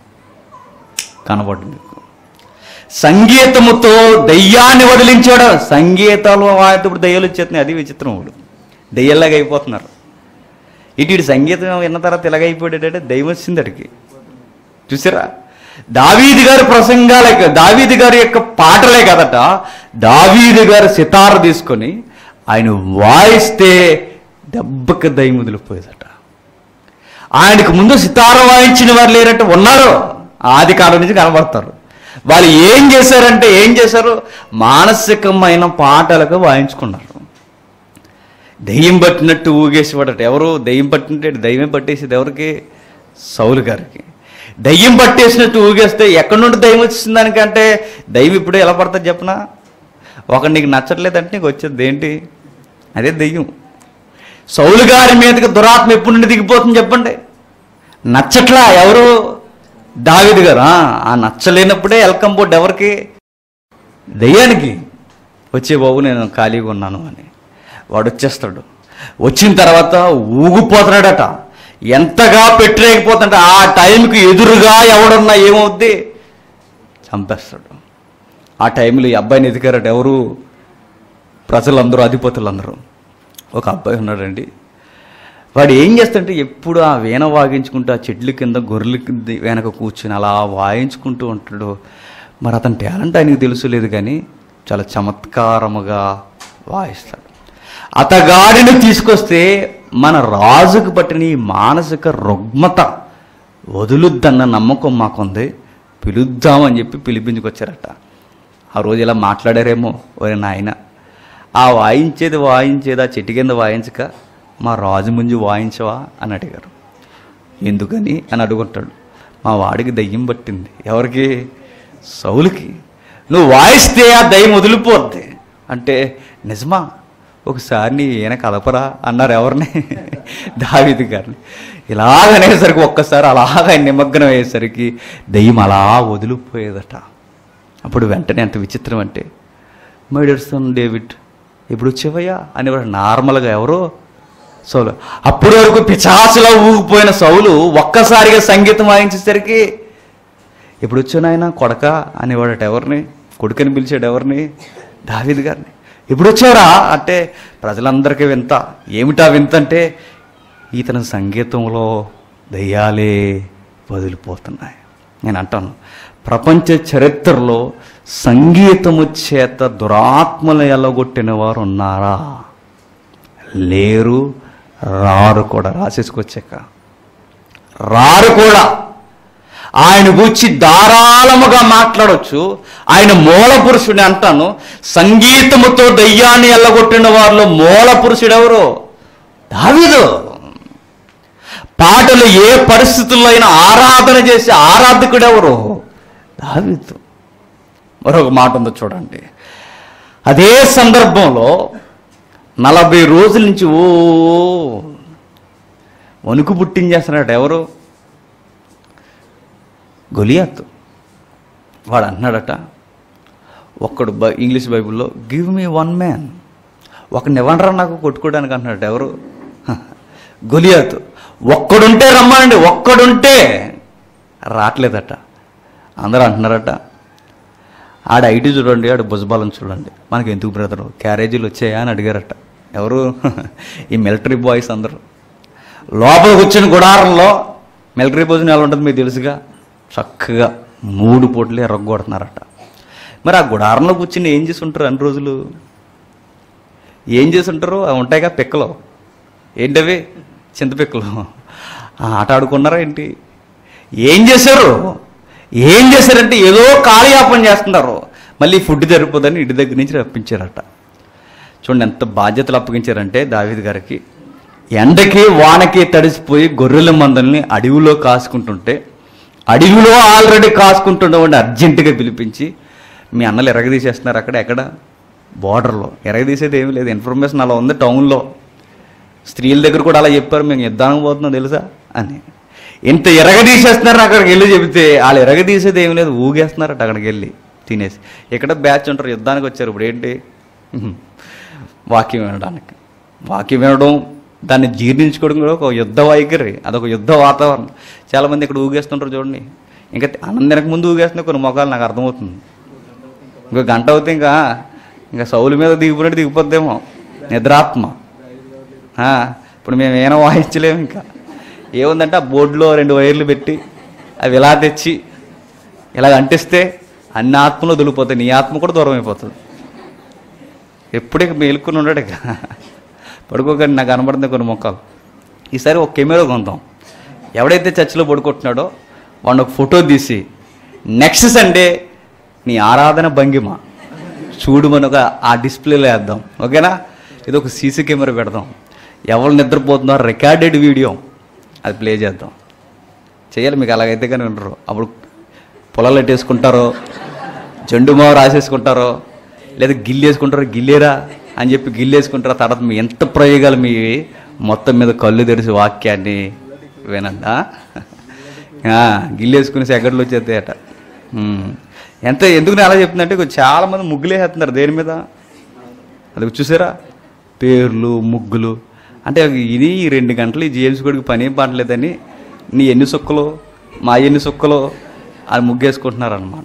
కనబడు మీకు సంగీతముతో దయ్యాన్ని వదిలించాడు సంగీతాలు వాడేటప్పుడు దయ్యాలు వచ్చేస్తున్నాయి అది విచిత్రం వాడు దయ్యాలాగా అయిపోతున్నారు ఇటు ఇటు సంగీతం విన్న తర్వాత ఇలాగైపోయాడంటే దయ్యం వచ్చింది అడిగి చూసారా దావీది గారి ప్రసంగాలే కా- దావీది గారి యొక్క పాటలే కదట దావీది గారి సితార తీసుకొని ఆయన వాయిస్తే దెబ్బకి దయ్యం వదిలిపోయేదట ఆయనకు ముందు సితార వాయించిన వారు లేరంటే ఉన్నారు ఆది కాలం నుంచి కనబడతారు వాళ్ళు ఏం చేశారంటే ఏం చేశారు మానసికమైన పాటలకు వాయించుకున్నారు దెయ్యం పట్టినట్టు ఊగేసేవాడట ఎవరు దెయ్యం పట్టినట్టు దెయ్యమే పట్టేసేది ఎవరికి సౌలు గారికి దయ్యం పట్టేసినట్టు ఊగేస్తే ఎక్కడి నుండి దయ్యం వచ్చింది దానికంటే దయ్యం ఇప్పుడు ఎలా పడుతుంది చెప్పనా ఒక నీకు నచ్చట్లేదంటే నీకు వచ్చేది ఏంటి అదే దయ్యం సౌలు గారి మీదకి దురాత్మ ఎప్పుడు నుండి దిగిపోతుంది చెప్పండి నచ్చట్లా ఎవరు దావిది గారు ఆ, ఆ నచ్చలేనప్పుడే వెల్కమ్ బోర్డు ఎవరికి దయ్యానికి వచ్చే బాబు నేను ఖాళీగా ఉన్నాను అని వాడు వచ్చేస్తాడు వచ్చిన తర్వాత ఊగిపోతున్నాడట ఎంతగా పెట్టలేకపోతుంటే ఆ టైంకి ఎదురుగా ఎవడున్నా ఏమవుద్ది చంపేస్తాడు ఆ టైంలో ఈ అబ్బాయిని ఎదిగారట ఎవరు ప్రజలందరూ అధిపతులందరూ ఒక అబ్బాయి ఉన్నాడండి వాడు ఏం చేస్తాడంటే ఎప్పుడు ఆ వీణ వాగించుకుంటూ ఆ చెట్ల కింద గొర్రెల కింద వెనక కూర్చుని అలా వాయించుకుంటూ ఉంటాడు మరి అతని టాలెంట్ ఆయనకు తెలుసులేదు కానీ చాలా చమత్కారముగా వాయిస్తాడు అతగాడిని తీసుకొస్తే మన రాజుకు పట్టిన ఈ మానసిక రుగ్మత వదులుద్దన్న నమ్మకం మాకుంది పిలుద్దామని చెప్పి పిలిపించుకొచ్చారట ఆ రోజు ఇలా మాట్లాడారేమో ఒరే నాయన ఆ వాయించేది వాయించేది ఆ చెట్టు కింద వాయించక మా రాజు ముందు వాయించవా అని అడిగారు ఎందుకని అని అడుగుంటాడు మా వాడికి దయ్యం పట్టింది ఎవరికి సౌలుకి నువ్వు వాయిస్తే ఆ దయ్యం వదిలిపోద్ది అంటే నిజమా ఒకసారి నీ ఈయన కదపరా అన్నారు ఎవరిని దావిది గారిని ఇలాగనేసరికి ఒక్కసారి అలాగ ఆయన నిమగ్నం అయ్యేసరికి దయ్యం అలా వదిలిపోయేదట అప్పుడు వెంటనే ఎంత విచిత్రం అంటే మై డియర్ సన్ డేవిడ్ ఇప్పుడు వచ్చేవయ్యా అనేవాడు నార్మల్గా ఎవరో సౌలు అప్పటి వరకు పిచాసులా ఊగిపోయిన సౌలు ఒక్కసారిగా సంగీతం వాయించేసరికి ఇప్పుడు వచ్చాను ఆయన కొడక అనేవాడట ఎవరిని కొడుకని పిలిచాడు ఎవరిని దావీద్ గారిని ఇప్పుడు వచ్చారా అంటే ప్రజలందరికీ వింత ఏమిటా వింత అంటే ఇతని సంగీతంలో దయ్యాలే వదిలిపోతున్నాయి నేను అంటాను ప్రపంచ చరిత్రలో సంగీతము చేత దురాత్మలు ఎల్లగొట్టిన వారు ఉన్నారా లేరు రారు కూడా రాసేసుకొచ్చాక రారు కూడా ఆయన గురించి ధారాళముగా మాట్లాడొచ్చు ఆయన మూల పురుషుడు అంటాను సంగీతముతో దయ్యాన్ని ఎల్లగొట్టిన వారిలో మూల పురుషుడు ఎవరు దావీదు పాటలు ఏ పరిస్థితుల్లో అయినా ఆరాధన చేసే ఆరాధకుడు ఎవరు దావీదు మరొక మాట ఉందో చూడండి అదే సందర్భంలో నలభై రోజుల నుంచి ఓ వణుకు పుట్టించేస్తున్నాడు ఎవరు గొలియాత్ వాడు అంటున్నాడట ఒక్కడు బై ఇంగ్లీష్ బైబిల్లో గివ్ మీ వన్ మ్యాన్ ఒక నివండరా నాకు కొట్టుకోవడానికి అంటున్నాడు ఎవరు హ, గొలియాత్ ఒక్కడుంటే రమ్మనండి ఒక్కడుంటే రావట్లేదట అందరూ అంటున్నారట ఆడ ఐటీ చూడండి ఆడ భుజబలం చూడండి మనకి ఎందుకు బ్రదరు క్యారేజీలు వచ్చాయా అని అడిగారట ఎవరు ఈ మిలిటరీ బాయ్స్ అందరూ లోపల కూర్చొని గుడారంలో మిలిటరీ భోజనం ఎలా ఉంటుంది మీకు తెలుసుగా చక్కగా మూడు పూటలు ఎర్రగొడుతున్నారట మరి ఆ గుడారంలో కూర్చుని ఏం చేసి ఉంటారు అన్ని రోజులు ఏం చేసి ఉంటారు అవి ఉంటాయిగా పిక్కలు ఏంటవి చింత పిక్కలు ఆ ఆట ఆడుకున్నారా ఏంటి ఏం చేశారు ఏం చేశారంటే ఏదో కాలయాపన చేస్తున్నారు మళ్ళీ ఫుడ్ సరిపోదని ఇంటి దగ్గర నుంచి రప్పించారట చూడండి ఎంత బాధ్యతలు అప్పగించారంటే దావీద్ గారికి ఎండకి వానకి తడిసిపోయి గొర్రెల మందల్ని అడవిలో కాసుకుంటుంటే అడవిలో ఆల్రెడీ కాసుకుంటుండవండి అర్జెంటుగా పిలిపించి మీ అన్నలు ఎరగదీసేస్తున్నారు అక్కడ ఎక్కడ బార్డర్లో ఎరగదీసేది ఏమీ లేదు ఇన్ఫర్మేషన్ అలా ఉంది టౌన్లో స్త్రీల దగ్గర కూడా అలా చెప్పారు మేము యుద్ధానికి పోతున్నాం తెలుసా అని ఇంత ఎరగదీసేస్తున్నారు అక్కడికి వెళ్ళి చెబితే వాళ్ళు ఎరగదీసేది ఏమి లేదు ఊగేస్తున్నారట అక్కడికి వెళ్ళి తినేసి ఇక్కడ బ్యాచ్ ఉంటారు యుద్ధానికి వచ్చారు ఇప్పుడు ఏంటి హ్మ్. వాక్యం వినడానికి వాక్యం వినడం దాన్ని జీర్ణించుకోవడం కూడా ఒక యుద్ధ వైఖరి అదొక యుద్ధ వాతావరణం చాలామంది ఇక్కడ ఊగేస్తుంటారు చూడండి ఇంకా అన్నం తినక ముందు ఊగేస్తున్న కొన్ని మొఖాలు నాకు అర్థమవుతుంది ఇంకో గంట అవుతే ఇంకా ఇంకా సౌలు మీద దిగిపోయినట్టు దిగిపోద్దేమో నిద్రాత్మ ఆ, ఇప్పుడు మేము ఏమైనా వాయించలేము ఇంకా ఏముందంటే ఆ బోర్డులో రెండు వైర్లు పెట్టి అవి ఇలా తెచ్చి ఇలా అంటిస్తే అన్ని ఆత్మలు వదిలిపోతాయి నీ ఆత్మ కూడా దూరం అయిపోతుంది ఎప్పుడు ఇక మేలుకుని ఉండడు ఇక పడుకోకండి నాకు కనబడుతుంది కొన్ని మొక్కలు ఈసారి ఒక కెమెరా కొందాం ఎవడైతే చర్చిలో పడుకుంటున్నాడో వాడిని ఒక ఫోటో తీసి నెక్స్ట్ సండే నీ ఆరాధన భంగిమ చూడమని ఒక ఆ డిస్ప్లేలో వేద్దాం ఓకేనా ఇది ఒక సీసీ కెమెరా పెడదాం ఎవరు నిద్రపోతున్నారో రికార్డెడ్ వీడియో అది ప్లే చేద్దాం చేయాలి మీకు అలాగైతే కానీ ఉండరు అప్పుడు పొలాలు ఎట్టేసుకుంటారో జెండు మావ రాసేసుకుంటారో లేదా గిల్లేసుకుంటారో గిల్లేరా అని చెప్పి గిల్లేసుకుంటారో తర్వాత మీ ఎంత ప్రయోగాలు మీ మొత్తం మీద కళ్ళు తెరిచి వాక్యాన్ని వినండి ఆ? ఆ, గిల్లేసుకుని సెగడ్లు వచ్చేస్తాయట ఉమ్. ఎంత ఎందుకు నేను అలా చెప్తుందంటే కొంచెం చాలామంది ముగ్గులు వేసేస్తున్నారు దేని మీద అది చూసారా పేర్లు ముగ్గులు అంటే ఇది ఈ రెండు గంటలు ఈ జేమ్స్ గడికి పని ఏం పడలేదని నీ ఎన్ని సుక్కలు మా ఎన్ని సుక్కలు అది ముగ్గేసుకుంటున్నారు అనమాట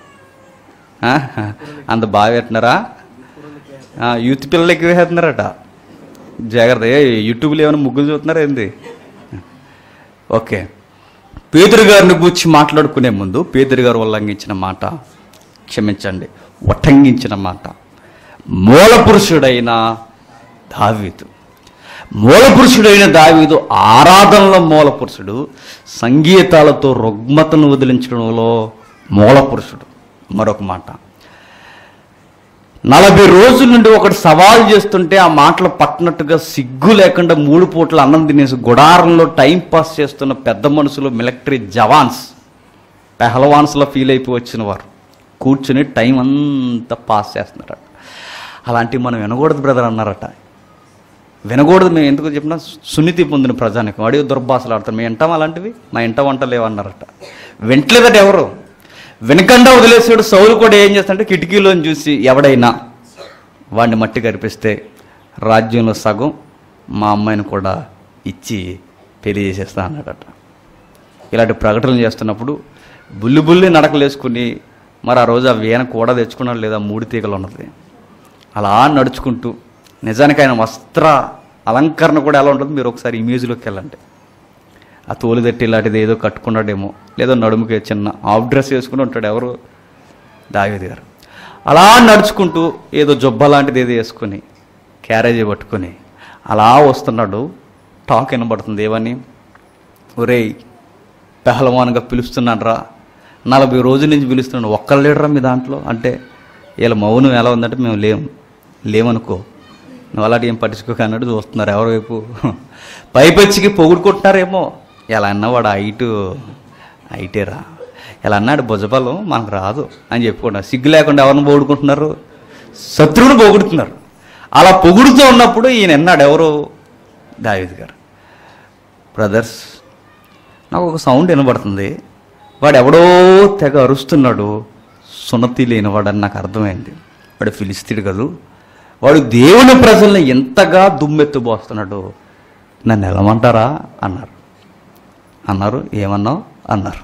అంత బాగా పెట్టినారా ఆ, యూత్ పిల్లలు ఎక్కువ వేస్తున్నారట జాగ్రత్త ఏ యూట్యూబ్లో ఏమైనా ముగ్గులు చూస్తున్నారా ఏంది ఓకే పేదరు గారిని గూర్చి మాట్లాడుకునే ముందు పేదరు గారు ఉల్లంఘించిన మాట క్షమించండి ఉట్టంఘించిన మాట మూల పురుషుడైన దావీదు మూల పురుషుడైన దావీదు ఆరాధనలో మూల పురుషుడు సంగీతాలతో రుగ్మతను వదిలించడంలో మూల పురుషుడు మరొక మాట నలభై రోజుల నుండి ఒకటి సవాల్ చేస్తుంటే ఆ మాటలు పట్టినట్టుగా సిగ్గు లేకుండా మూడు పూట్ల అన్నం తినేసి గుడారంలో టైం పాస్ చేస్తున్న పెద్ద మనుషులు మిలిటరీ జవాన్స్ పెహలవాన్స్లో ఫీల్ అయిపోయి వచ్చిన వారు కూర్చుని టైం అంతా పాస్ చేస్తున్నారట అలాంటివి మనం వినకూడదు బ్రదర్ అన్నారట వినకూడదు మేము ఎందుకు చెప్పినా సున్నితి పొందిన ప్రజానికి వాడి దుర్భాషలు ఆడతారు మేము వింటాం అలాంటివి మా ఇంట వంట లేవన్నారట వింటలేదట ఎవరు వెనకండా వదిలేసాడు సౌలు కూడా ఏం చేస్తాడంటే కిటికీలోని చూసి ఎవడైనా వాడిని మట్టి కరిపిస్తే రాజ్యంలో సగం మా అమ్మాయిని కూడా ఇచ్చి పెళ్లి చేసేస్తా అన్నాడట ఇలాంటి ప్రకటనలు చేస్తున్నప్పుడు బుల్లి బుల్లి నడకలు వేసుకుని మరి ఆ రోజు ఆ వీణ కూడా తెచ్చుకున్నాడు లేదా మూడు తీగలు ఉన్నది అలా నడుచుకుంటూ నిజానికి ఆయన వస్త్ర అలంకరణ కూడా ఎలా ఉంటుంది మీరు ఒకసారి ఇమేజ్లోకి వెళ్ళండి ఆ తోలు తట్టి ఇలాంటిది ఏదో కట్టుకున్నాడేమో లేదో నడుముకి చిన్న ఆఫ్ డ్రెస్ వేసుకుని ఉంటాడు ఎవరు దావేది గారు అలా నడుచుకుంటూ ఏదో జొబ్బ లాంటిది ఏదో వేసుకుని క్యారేజీ పట్టుకొని అలా వస్తున్నాడు టాక్ వినబడుతుంది ఏమని ఒరేయ్ పెహలవాన్గా పిలుస్తున్నాను రా నలభై రోజుల నుంచి పిలుస్తున్నాడు ఒక్కరు లేడరా మీ దాంట్లో అంటే వీళ్ళ మౌనం ఎలా ఉందంటే మేము లేం లేమనుకో నువ్వు అలాంటి ఏం పట్టించుకోక అన్నట్టు చూస్తున్నారు ఎవరి వైపు పైపెచ్చికి పొగుడుకుంటున్నారేమో ఎలా అన్నా వాడు హైటు హైటేరా ఇలా అన్నాడు భుజబలం మనకు రాదు అని చెప్పుకున్నారు సిగ్గు లేకుండా ఎవరిని పొగుడుకుంటున్నారు శత్రువుని పొగుడుతున్నారు అలా పొగుడుతూ ఉన్నప్పుడు ఈయన ఎన్నాడు ఎవరు దావిద్ గారు బ్రదర్స్ నాకు ఒక సౌండ్ వినబడుతుంది వాడు ఎవడో తెగ అరుస్తున్నాడు సున్నతి లేనివాడని నాకు అర్థమైంది వాడు ఫిలిస్తీడు కదూ వాడు దేవుని ప్రజల్ని ఎంతగా దుమ్మెత్తుబోస్తున్నాడు నన్ను ఎలమంటారా అన్నారు అన్నారు ఏమన్నావు అన్నారు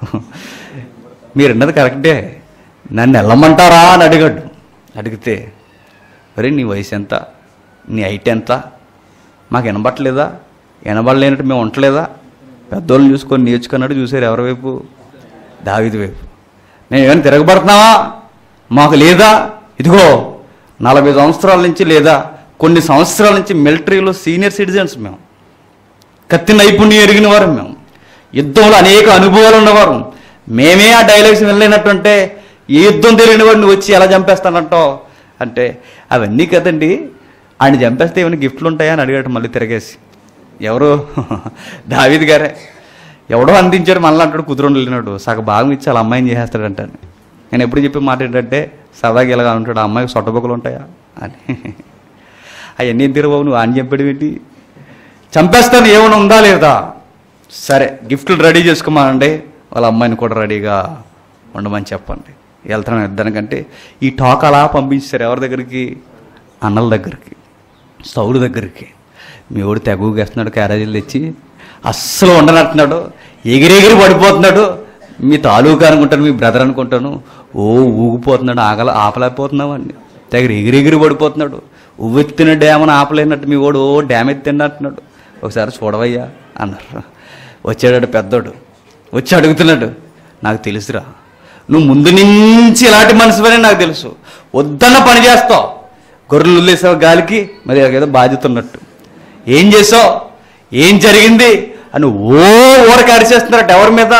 మీరు అన్నది కరెక్టే నన్ను వెళ్ళమంటారా అని అడిగాడు అడిగితే మరి నీ వయసు ఎంత నీ హైట్ ఎంత మాకు వినబట్టలేదా వినబడలేనట్టు మేము ఉండలేదా పెద్దోళ్ళని చూసుకొని నేర్చుకున్నాడు చూసారు ఎవరి వైపు దావిది వైపు మేము ఏమైనా తిరగబడుతున్నావా మాకు లేదా ఇదిగో నలభై సంవత్సరాల నుంచి లేదా కొన్ని సంవత్సరాల నుంచి మిలిటరీలో సీనియర్ సిటిజన్స్ మేము కత్తి నైపుణ్యం ఎరిగిన వారు మేము యుద్ధంలో అనేక అనుభవాలు ఉన్నవారు మేమే ఆ డైలాగ్స్ వెళ్ళలేనట్టుంటే ఏ యుద్ధం తెలియని వాడిని వచ్చి ఎలా చంపేస్తానంటో అంటే అవన్నీ కదండి ఆయన చంపేస్తే ఏమైనా గిఫ్ట్లు ఉంటాయా అని అడిగాడు మళ్ళీ తిరగేసి ఎవరు దావీద్ గారే ఎవడో అందించాడు మళ్ళీ అంటాడు కుదురుండి వెళ్ళినాడు సగ భాగం ఇచ్చి అలా అమ్మాయిని చేసేస్తాడంట నేను ఎప్పుడు చెప్పే మాట ఏంటంటే సరదాగా ఇలాగా ఉంటాడు ఆ అమ్మాయికి సొట్టబొక్కలు ఉంటాయా అని అవన్నీ ఎందుకు బాబు నువ్వు అని చెప్పాడు ఏంటి చంపేస్తాను ఏమైనా ఉందా లేదా సరే గిఫ్ట్లు రెడీ చేసుకోమానండి వాళ్ళ అమ్మాయిని కూడా రెడీగా ఉండమని చెప్పండి వెళ్తాను ఇద్దరికంటే ఈ టాక్ అలా పంపించారు ఎవరి దగ్గరికి అన్నల దగ్గరికి సౌలు దగ్గరికి మీ వాడు తెగూగేస్తున్నాడు క్యారేజీలు తెచ్చి అస్సలు ఉండనంటున్నాడు ఎగిరెగిరి పడిపోతున్నాడు మీ తాలూకా అనుకుంటాను మీ బ్రదర్ అనుకుంటాను ఓ ఊగిపోతున్నాడు ఆగల ఆపలేకపోతున్నావు అండి దగ్గర ఎగిరెగిరి పడిపోతున్నాడు ఉవ్వెత్తిన డ్యామ్ అని ఆపలేనట్టు మీ వాడు ఓ డ్యామ్ ఎత్తినట్టున్నాడు ఒకసారి చూడవయ్యా అన్నారు వచ్చాడు పెద్దోడు వచ్చి అడుగుతున్నాడు నాకు తెలుసురా నువ్వు ముందు నుంచి ఇలాంటి మనిషివని నాకు తెలుసు వద్దన్న పని చేస్తావు గొర్రెలు వదిలేసావు గాలికి మరి ఏదో బాధ్యత ఉన్నట్టు ఏం చేసావు ఏం జరిగింది అని ఓ ఊరక అరిచేస్తున్నారట ఎవరి మీద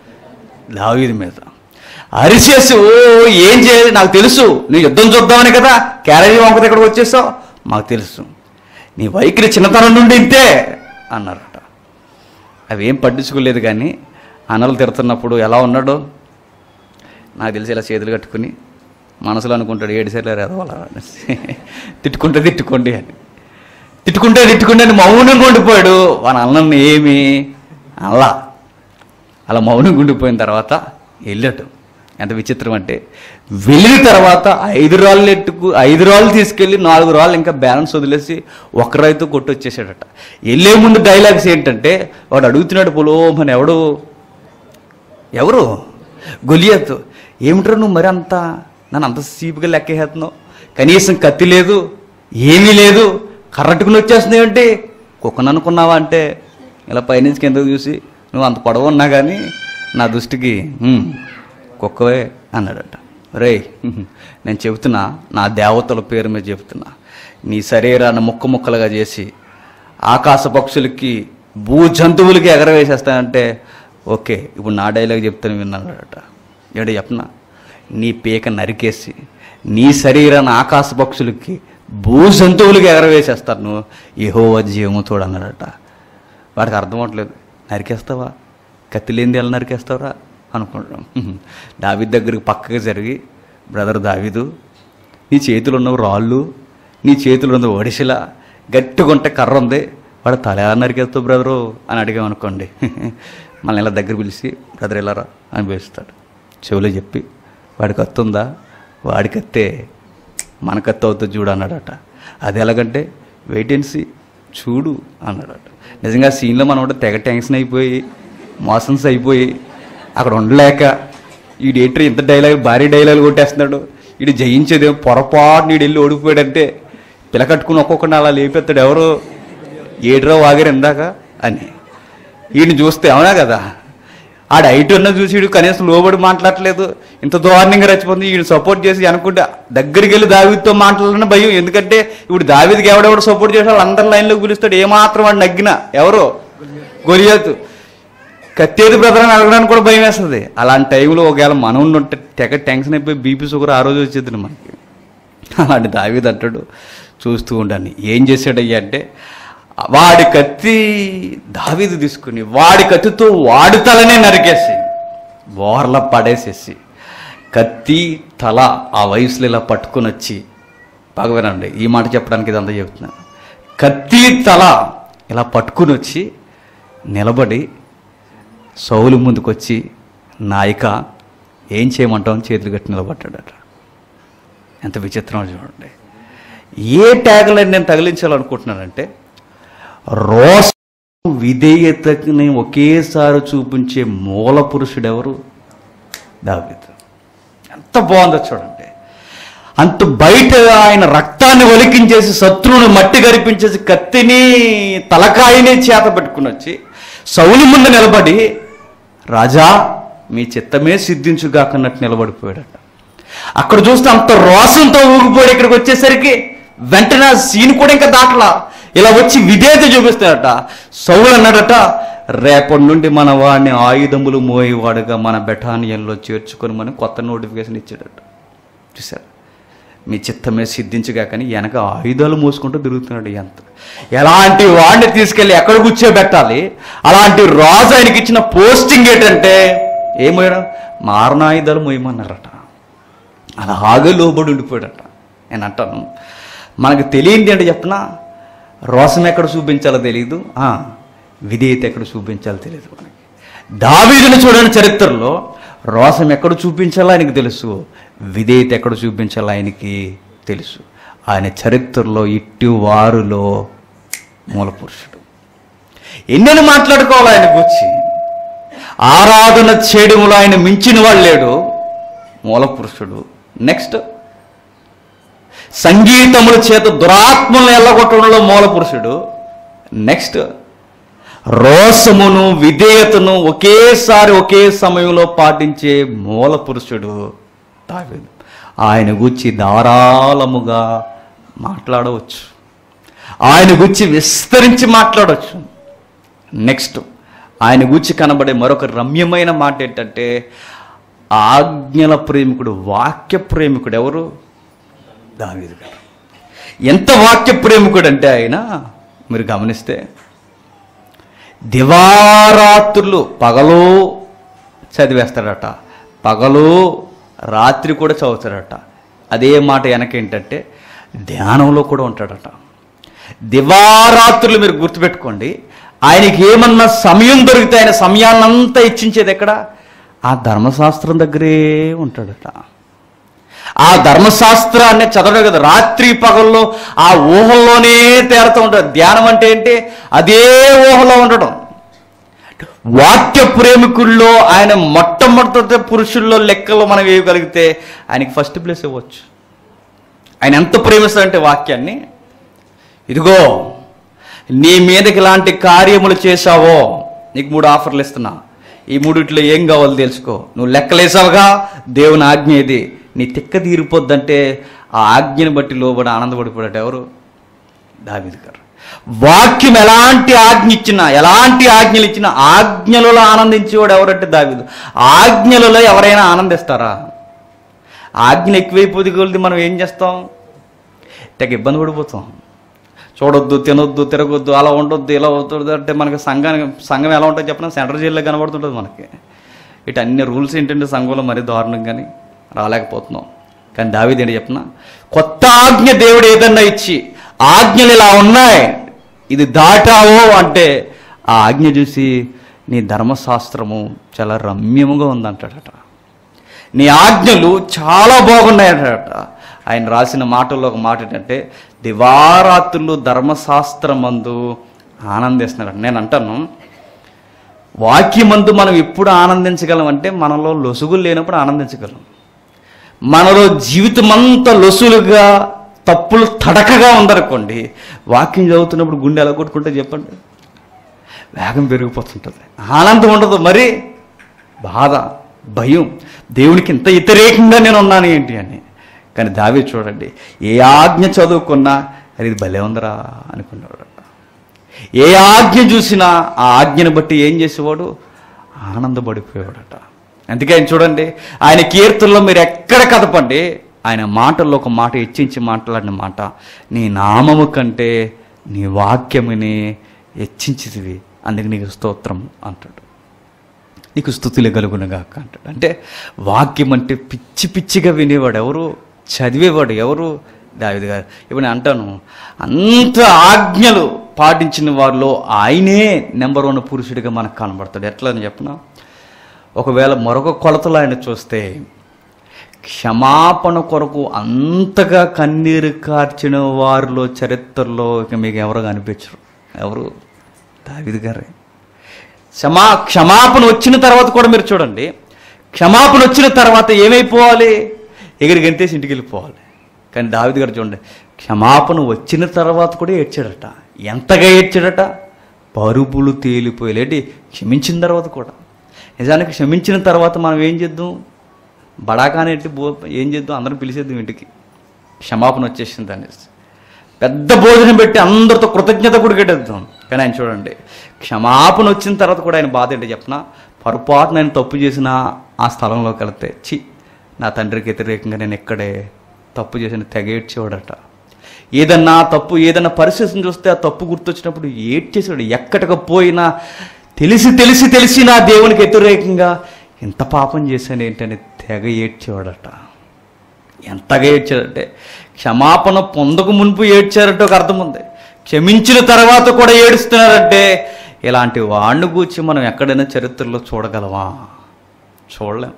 దావీది మీద అరిచేసి ఓ ఏం చేయాలి నాకు తెలుసు నువ్వు యుద్ధం చూద్దామని కదా క్యారేజీ వంక దగ్గరకు వచ్చేసావు మాకు తెలుసు నీ వైఖరి చిన్నతనం నుండి ఇంతే అన్నారట అవి ఏం పట్టించుకోలేదు కానీ అన్నలు తిడుతున్నప్పుడు ఎలా ఉన్నాడు నాకు తెలిసి ఇలా చేతులు కట్టుకుని మనసులో అనుకుంటాడు ఏడు సార్లు ఎదవాలా అనేసి తిట్టుకుంటే తిట్టుకోండి అని తిట్టుకుంటే తిట్టుకుంటే అని మౌనంగా ఉండిపోయాడు వాళ్ళ అన్నని ఏమి అలా అలా మౌనంగా ఉండిపోయిన తర్వాత వెళ్ళాడు ఎంత విచిత్రం అంటే వెళ్ళిన తర్వాత ఐదు రాళ్ళు ఎట్టుకు ఐదు రాళ్ళు తీసుకెళ్ళి నాలుగు రాళ్ళు ఇంకా బ్యాలెన్స్ వదిలేసి ఒక రైతు కొట్టొచ్చేసాడట వెళ్ళే ముందు డైలాగ్స్ ఏంటంటే వాడు అడుగుతున్నాడు పొలోమని ఎవడు ఎవరు గొలియత్ ఏమిట్రా నువ్వు మరి అంత నన్ను అంత సీపుగా లెక్కేస్తున్నావు కనీసం కత్తి లేదు ఏమీ లేదు కర్రట్టుకుని వచ్చేస్తుంది ఏంటి కుక్కను అనుకున్నావా అంటే ఇలా పైనుంచి కిందకు చూసి నువ్వు అంత పొడవు ఉన్నా కానీ నా దృష్టికి "ఉమ్, కుక్కవే అన్నాడట రేయ్ నేను చెబుతున్నా నా దేవతల పేరు మీద చెబుతున్నా నీ శరీరాన్ని ముక్క ముక్కలుగా చేసి ఆకాశ పక్షులకి భూ జంతువులకి ఎగరవేసేస్తానంటే ఓకే ఇప్పుడు నా డైలాగ్ చెప్తాను విన్నాడట ఏడు చెప్పనా నీ పీక నరికేసి నీ శరీరాన్ని ఆకాశ పక్షులకి భూ జంతువులకి ఎగరవేసేస్తాను ఏహో జీవము చూడన్నాడట వాడికి అర్థం అవట్లేదు నరికేస్తావా కత్తి లేనిది ఎలా నరికేస్తావరా అనుకుంటాం దావిద్ దగ్గరికి పక్కకి జరిగి బ్రదర్ దావిదు నీ చేతులు ఉన్నవి రాళ్ళు నీ చేతులు ఉన్నది ఒడిసిలా గట్టిగా ఉంటే కర్ర ఉంది వాడు తల ఎలా నరికేస్తావు బ్రదరు అని అడిగామనుకోండి మనల్ని ఇలా దగ్గర పిలిచి బ్రదర్ వెళ్ళారా అని పిలుస్తాడు చెవులో చెప్పి వాడి కత్తి ఉందా వాడి కత్తే మన కత్తి అవుతుంది చూడు అన్నాడట అది ఎలాగంటే వెయిట్ అండ్ సీ చూడు అన్నాడట నిజంగా సీన్లో మనం ఉంటే తెగ టెన్షన్ అయిపోయి మోషన్స్ అయిపోయి అక్కడ ఉండలేక వీడు ఏంటి ఇంత డైలాగ్ భారీ డైలాగ్ కొట్టేస్తున్నాడు వీడు జయించేదేమో పొరపాటు నీడు వెళ్ళి ఓడిపోయాడంటే పిల్ల కట్టుకుని ఒక్కొక్కడిని అలా లేపెత్తాడు ఎవరు ఏడ్రో వాగారు ఇందాక అని వీడిని చూస్తే అవునా కదా ఆడ హైట్ ఉన్న చూసి వీడు కనీసం లోబడి మాట్లాడట్లేదు ఇంత దారుణంగా రచ్చిపోతుంది వీడు సపోర్ట్ చేసి అనుకుంటే దగ్గరికి వెళ్ళి దావితో మాట్లాడాలని భయం ఎందుకంటే ఇప్పుడు దావిదికి ఎవడెవడు సపోర్ట్ చేసే వాళ్ళు అందరి లైన్లోకి పిలుస్తాడు ఏమాత్రం వాడు నగ్గిన ఎవరు గొలియాతు కత్తేది బ్రదర్ అని అడగడానికి కూడా భయం వేస్తుంది అలాంటి టైంలో ఒకవేళ మనం ఉంటే తెగ టెన్షన్ అయిపోయి బీపీ షుగర్ ఆ రోజు వచ్చేది మనకి అలాంటి దావీద్ అంటాడు చూస్తూ ఉండాలి ఏం చేశాడయ్యా అంటే వాడి కత్తి దావీదు తీసుకుని వాడి కత్తితో వాడి తలనే నరికేసి బోర్ల పడేసేసి కత్తి తల ఆ వయసులో ఇలా పట్టుకుని వచ్చి బాగా వినండి ఈ మాట చెప్పడానికి ఇదంతా చెప్తున్నాను కత్తి తల ఇలా పట్టుకుని వచ్చి నిలబడి సౌలు ముందుకొచ్చి నాయక ఏం చేయమంటావు చేతులు కట్టి నిలబడ్డాడట ఎంత విచిత్రం చూడండి ఏ ట్యాగ్లైన్ నేను తగిలించాలనుకుంటున్నానంటే రోస్ విధేయతని ఒకేసారి చూపించే మూల పురుషుడు ఎవరు దావీదు ఎంత బాగుందో చూడండి అంత బయట ఆయన రక్తాన్ని ఒలికించేసి శత్రువుని మట్టి గరిపించేసి కత్తిని తలకాయని చేత పెట్టుకుని వచ్చి సౌలి ముందు నిలబడి రాజా మీ చిత్తమే సిద్ధించుగాకన్నట్టు నిలబడిపోయాడట అక్కడ చూస్తే అంత రోసంతో ఊగిపోయాడు ఇక్కడికి వచ్చేసరికి వెంటనే ఆ సీన్ కూడా ఇంకా దాటలా ఇలా వచ్చి విధేయత చూపిస్తాడట సౌలు అన్నాడట రేపటి నుండి మన వాడిని ఆయుధములు మోయేవాడుగా మన బెటానియన్లో చేర్చుకొని మనం కొత్త నోటిఫికేషన్ ఇచ్చాడట చూసారు మీ చిత్తమే సిద్ధించగా కానీ వెనక ఆయుధాలు మోసుకుంటూ తిరుగుతున్నాడు ఎంత ఎలాంటి వాడిని తీసుకెళ్ళి ఎక్కడ కూర్చోబెట్టాలి అలాంటి రాజు ఆయనకి ఇచ్చిన పోస్టింగ్ ఏంటంటే ఏమోయడం మారణాయుధాలు మోయమన్నారట అలాగే లోబడి ఉండిపోయాడట నేను అంటాను మనకు తెలియంది అంటే చెప్పనా రోసం ఎక్కడ చూపించాలో తెలియదు ఆ, విధేయత ఎక్కడ చూపించాలో తెలియదు మనకి దావీదుని చూడని చరిత్రలో రోసం ఎక్కడ చూపించాలో ఆయనకి తెలుసు విధేయత ఎక్కడ చూపించాలో ఆయనకి తెలుసు ఆయన చరిత్రలో ఇట్టి వారులో మూల పురుషుడు ఎన్నెన్ని మాట్లాడుకోవాలి ఆయన గురించి ఆరాధన చేయడంలో ఆయన మించిన వాడు లేడు మూల పురుషుడు నెక్స్ట్ సంగీతముల చేత దురాత్మలను ఎల్లగొట్టడంలో మూల పురుషుడు నెక్స్ట్ రోసమును విధేయతను ఒకేసారి ఒకే సమయంలో పాటించే మూల పురుషుడు దావీదు ఆయన గురించి ధారాళముగా మాట్లాడవచ్చు ఆయన గురించి విస్తరించి మాట్లాడవచ్చు నెక్స్ట్ ఆయన గూర్చి కనబడే మరొక రమ్యమైన మాట ఏంటంటే ఆజ్ఞల ప్రేమికుడు వాక్య ప్రేమికుడు ఎవరు దావీదు గారు ఎంత వాక్య ప్రేమికుడు అంటే ఆయన మీరు గమనిస్తే దివారాత్రులు పగలు చదివేస్తాడట పగలు రాత్రి కూడా చదువుతాడట అదే మాట వెనకేంటంటే ధ్యానంలో కూడా ఉంటాడట దివారాత్రులు మీరు గుర్తుపెట్టుకోండి ఆయనకి ఏమన్నా సమయం దొరికితే ఆయన సమయాన్నంతా ఇచ్చించేది ఎక్కడ ఆ ధర్మశాస్త్రం దగ్గరే ఉంటాడట ఆ ధర్మశాస్త్రాన్ని చదవడం కదా రాత్రి పగల్లో ఆ ఊహల్లోనే తేరుతూ ఉంటాడు ధ్యానం అంటే ఏంటి అదే ఊహలో ఉండడం వాక్య ప్రేమికుల్లో ఆయన మొట్టమొదటి పురుషుల్లో లెక్కలో మనం వేయగలిగితే ఆయనకి ఫస్ట్ ప్లేస్ ఇవ్వచ్చు ఆయన ఎంత ప్రేమిస్తాడంటే వాక్యాన్ని ఇదిగో నీ మీదకి ఇలాంటి కార్యములు చేశావో నీకు మూడు ఆఫర్లు ఇస్తున్నా ఈ మూడిట్లో ఏం కావాలో తెలుసుకో నువ్వు లెక్కలేసావుగా దేవుని ఆజ్ఞ ఇది నీ తిక్క తీరిపోద్దంటే ఆ ఆజ్ఞని బట్టి లోబడి ఆనందపడిపోయాడు ఎవరు దావీదు గారు వాక్యం ఎలాంటి ఆజ్ఞ ఇచ్చినా ఎలాంటి ఆజ్ఞలు ఇచ్చినా ఆజ్ఞలలో ఆనందించేవాడు ఎవరంటే దావీదు ఆజ్ఞలలో ఎవరైనా ఆనందిస్తారా ఆజ్ఞ ఎక్కువైపోతే కొలిది మనం ఏం చేస్తాం తెగ ఇబ్బంది పడిపోతాం చూడొద్దు తినొద్దు తిరగొద్దు అలా ఉండొద్దు ఇలా అవుతుంది అంటే మనకి సంఘానికి సంఘం ఎలా ఉంటుందో చెప్పిన సెంటర్ జైల్లో కనబడుతుంటుంది మనకి ఇటు అన్ని రూల్స్ ఏంటంటే సంఘంలో మరీ దారుణం కానీ రాలేకపోతున్నాం కానీ దావీది ఏంటి చెప్పిన కొత్త ఆజ్ఞ దేవుడు ఏదన్నా ఇచ్చి ఆజ్ఞలు ఇలా ఉన్నాయి ఇది దాటావో అంటే ఆ ఆజ్ఞ చూసి నీ ధర్మశాస్త్రము చాలా రమ్యముగా ఉందంటాడట నీ ఆజ్ఞలు చాలా బాగున్నాయట ఆయన రాసిన మాటల్లో ఒక మాట ఏంటంటే దివారాత్రులు ధర్మశాస్త్రమందు ఆనందిస్తున్నాడు నేను అంటాను వాక్యమందు మనం ఎప్పుడు ఆనందించగలం అంటే మనలో లొసుగులు లేనప్పుడు ఆనందించగలం మనలో జీవితమంతా లొసులుగా తప్పులు తడకగా ఉందనుకోండి వాక్యం చదువుతున్నప్పుడు గుండె ఎలా కొట్టుకుంటే చెప్పండి వేగం పెరిగిపోతుంటుంది ఆనందం ఉండదు మరి బాధ భయం దేవునికి ఇంత వ్యతిరేకంగా నేను ఉన్నాను ఏంటి అని కానీ దావీ చూడండి ఏ ఆజ్ఞ చదువుకున్నా అది ఇది భలే ఉందరా అనుకున్నాడు ఏ ఆజ్ఞ చూసినా ఆ ఆజ్ఞను బట్టి ఏం చేసేవాడు ఆనందపడిపోయేవాడట అందుకే ఆయన చూడండి ఆయన కీర్తనలో మీరు ఎక్కడ కదపండి ఆయన మాటల్లో ఒక మాట హెచ్చించి మాట్లాడిన మాట నీ నామము కంటే నీ వాక్యముని హెచ్చించితివి అందుకు నీకు స్తోత్రం అంటాడు నీకు స్థుతులు కలుగునగాక అంటాడు అంటే వాక్యం అంటే పిచ్చి పిచ్చిగా వినేవాడు ఎవరు చదివేవాడు ఎవరు దావిది గారు ఇప్పుడు నేను అంటాను అంత ఆజ్ఞలు పాటించిన వారిలో ఆయనే నెంబర్ వన్ పురుషుడిగా మనకు కనబడతాడు ఎట్లా అని చెప్పిన ఒకవేళ మరొక కొలతలో ఆయన చూస్తే క్షమాపణ కొరకు అంతగా కన్నీరు కార్చిన వారిలో చరిత్రలో ఇక మీకు ఎవరు కనిపించరు ఎవరు దావిది గారే క్షమా క్షమాపణ వచ్చిన తర్వాత కూడా మీరు చూడండి క్షమాపణ వచ్చిన తర్వాత ఏమైపోవాలి ఎగిరి గంతేసి ఇంటికి వెళ్ళిపోవాలి కానీ దావిది గారు చూడండి క్షమాపణ వచ్చిన తర్వాత కూడా ఏడ్చాడట ఎంతగా ఏడ్చాడట పరుపులు తేలిపోయేలేటి క్షమించిన తర్వాత కూడా నిజానికి క్షమించిన తర్వాత మనం ఏం చేద్దాం బడాకానెట్టి బో ఏం చేద్దాం అందరం పిలిచేద్దాం ఇంటికి క్షమాపణ వచ్చేసింది అనేసి పెద్ద భోజనం పెట్టి అందరితో కృతజ్ఞత కూడా కట్టేద్దాం కానీ ఆయన చూడండి క్షమాపణ వచ్చిన తర్వాత కూడా ఆయన బాధ ఏంటి చెప్పిన పొరపాటు నేను తప్పు చేసిన ఆ స్థలంలోకి వెళ్తే చి నా తండ్రికి వ్యతిరేకంగా నేను ఎక్కడే తప్పు చేసిన తెగ ఏడ్చేవాడట ఏదన్నా తప్పు ఏదన్నా పరిస్థితిని చూస్తే ఆ తప్పు గుర్తొచ్చినప్పుడు ఏడ్చేసాడు ఎక్కడికి పోయినా తెలిసి తెలిసి తెలిసి నా దేవునికి వ్యతిరేకంగా ఇంత పాపం చేశాను ఏంటని తెగ ఏడ్చేవాడట ఎంతగా ఏడ్చారంటే క్షమాపణ పొందక మునుపు ఏడ్చారంటే ఒక అర్థం ఉంది క్షమించిన తర్వాత కూడా ఏడుస్తున్నారంటే ఇలాంటి వాడిని గూర్చి మనం ఎక్కడైనా చరిత్రలో చూడగలమా చూడలేం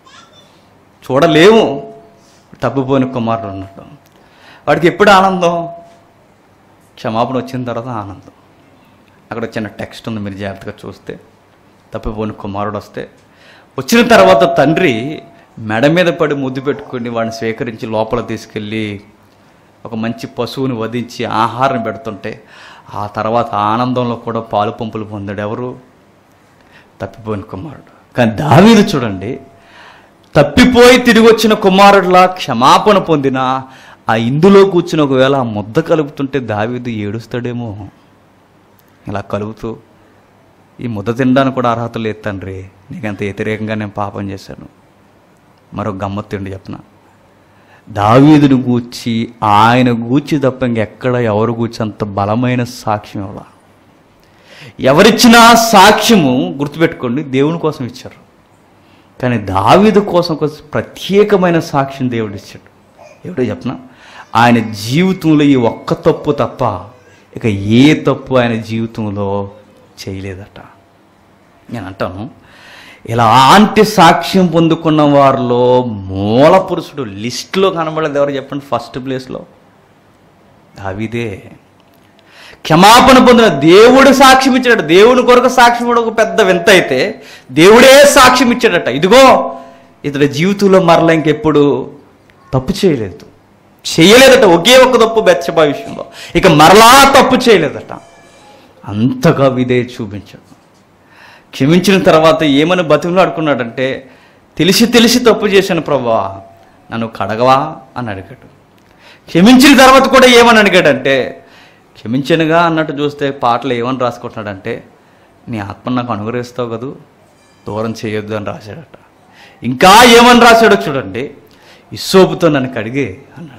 చూడలేము తప్పిపోయిన కుమారుడు ఉన్నట్టు వాడికి ఎప్పుడు ఆనందం క్షమాపణ వచ్చిన తర్వాత ఆనందం అక్కడ చిన్న టెక్స్ట్ ఉంది మీరు జాగ్రత్తగా చూస్తే తప్పిపోయిన కుమారుడు వస్తే వచ్చిన తర్వాత తండ్రి మెడ మీద పడి ముద్దు పెట్టుకుని వాడిని స్వీకరించి లోపల తీసుకెళ్ళి ఒక మంచి పశువుని వధించి ఆహారం పెడుతుంటే ఆ తర్వాత ఆనందంలో కూడా పాలు పంపులు పొందాడు ఎవరు తప్పిపోయిన కుమారుడు కానీ దావీదు చూడండి తప్పిపోయి తిరిగి వచ్చిన కుమారుడిలా క్షమాపణ పొందిన ఆ ఇందులో కూర్చుని ఒకవేళ ఆ ముద్ద కలుపుతుంటే దావీదు ఏడుస్తాడేమో ఇలా కలుపుతూ ఈ ముద్ద తినడానికి కూడా అర్హత లేదు తండ్రి నీకంత వ్యతిరేకంగా నేను పాపం చేశాను మరో గమ్మత్తుండి చెప్పన దావీదుని గూర్చి ఆయన గూర్చి తప్ప ఇంకెక్కడ ఎవరు గూర్చి అంత బలమైన సాక్ష్యం ఇవ్వాల ఎవరిచ్చినా సాక్ష్యము గుర్తుపెట్టుకోండి దేవుని కోసం ఇచ్చారు కానీ దావీదు కోసం ఒక ప్రత్యేకమైన సాక్ష్యం దేవుడు ఇచ్చాడు ఎవడో చెప్పన ఆయన జీవితంలో ఈ ఒక్క తప్పు తప్ప ఇక ఏ తప్పు ఆయన జీవితంలో చేయలేదట నేను అంటాను ఇలాంటి సాక్ష్యం పొందుకున్న వారిలో మూల పురుషుడు లిస్టులో కనబడలేదు ఎవరు చెప్పండి ఫస్ట్ ప్లేస్లో దావీదే క్షమాపణ పొందిన దేవుడు సాక్ష్యం ఇచ్చాడట దేవుని కొరకు సాక్ష్యం ఇవ్వడం ఒక పెద్ద వింత అయితే దేవుడే సాక్ష్యం ఇచ్చాడట ఇదిగో ఇతడి జీవితంలో మరలా ఇంకెప్పుడు తప్పు చేయలేదు చేయలేదట ఒకే ఒక్క తప్పు బెచ్చబా విషయంలో ఇక మరలా తప్పు చేయలేదట అంతగా విధే చూపించాడు క్షమించిన తర్వాత ఏమని బతిమలాడుకున్నాడంటే తెలిసి తెలిసి తప్పు చేశాను ప్రభా నన్ను కడగవా అని అడిగాడు క్షమించిన తర్వాత కూడా ఏమని అడిగాడంటే క్షమించనుగా అన్నట్టు చూస్తే పాటలు ఏమని రాసుకుంటున్నాడంటే నీ ఆత్మ నాకు అనుగ్రహిస్తావు కదూ దూరం చేయొద్దు అని రాశాడట ఇంకా ఏమని రాశాడో చూడండి ఇస్సోపుతో నన్ను కడిగే అన్నాడట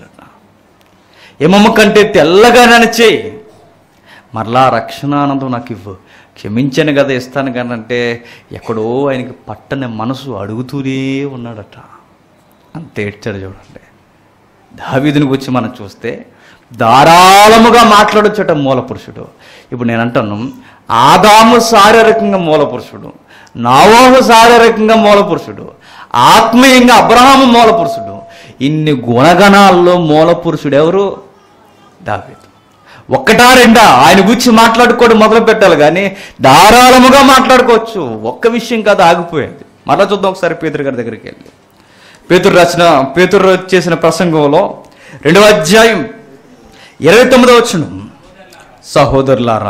ఏమమ్మ కంటే తెల్లగా నన్ను చేయి మరలా రక్షణానందం నాకు ఇవ్వు క్షమించాను కదా ఇస్తాను కానీ అంటే ఎక్కడో ఆయనకి పట్టని మనసు అడుగుతూనే ఉన్నాడట అంత ఏడ్చాడు చూడండి దావీదుని గురించి మనం చూస్తే ధారాళముగా మాట్లాడొచ్చట మూల పురుషుడు ఇప్పుడు నేను అంటాను ఆదాము శారీరకంగా మూల పురుషుడు నావోహు శారీరకంగా మూల పురుషుడు ఆత్మీయంగా అబ్రహాము మూల పురుషుడు ఇన్ని గుణగణాల్లో మూల పురుషుడు ఎవరు దావీదు ఒక్కటా రెండా ఆయన గురించి మాట్లాడుకోవడం మొదలు పెట్టాలి కానీ ధారాళముగా మాట్లాడుకోవచ్చు ఒక్క విషయం కాదు ఆగిపోయేది మరలా చూద్దాం ఒకసారి పేతురు గారి దగ్గరికి వెళ్ళి పేతురు రచన పేతురు చేసిన ప్రసంగంలో రెండవ అధ్యాయం ఇరవై తొమ్మిదవ వచ్చును సహోదరులారా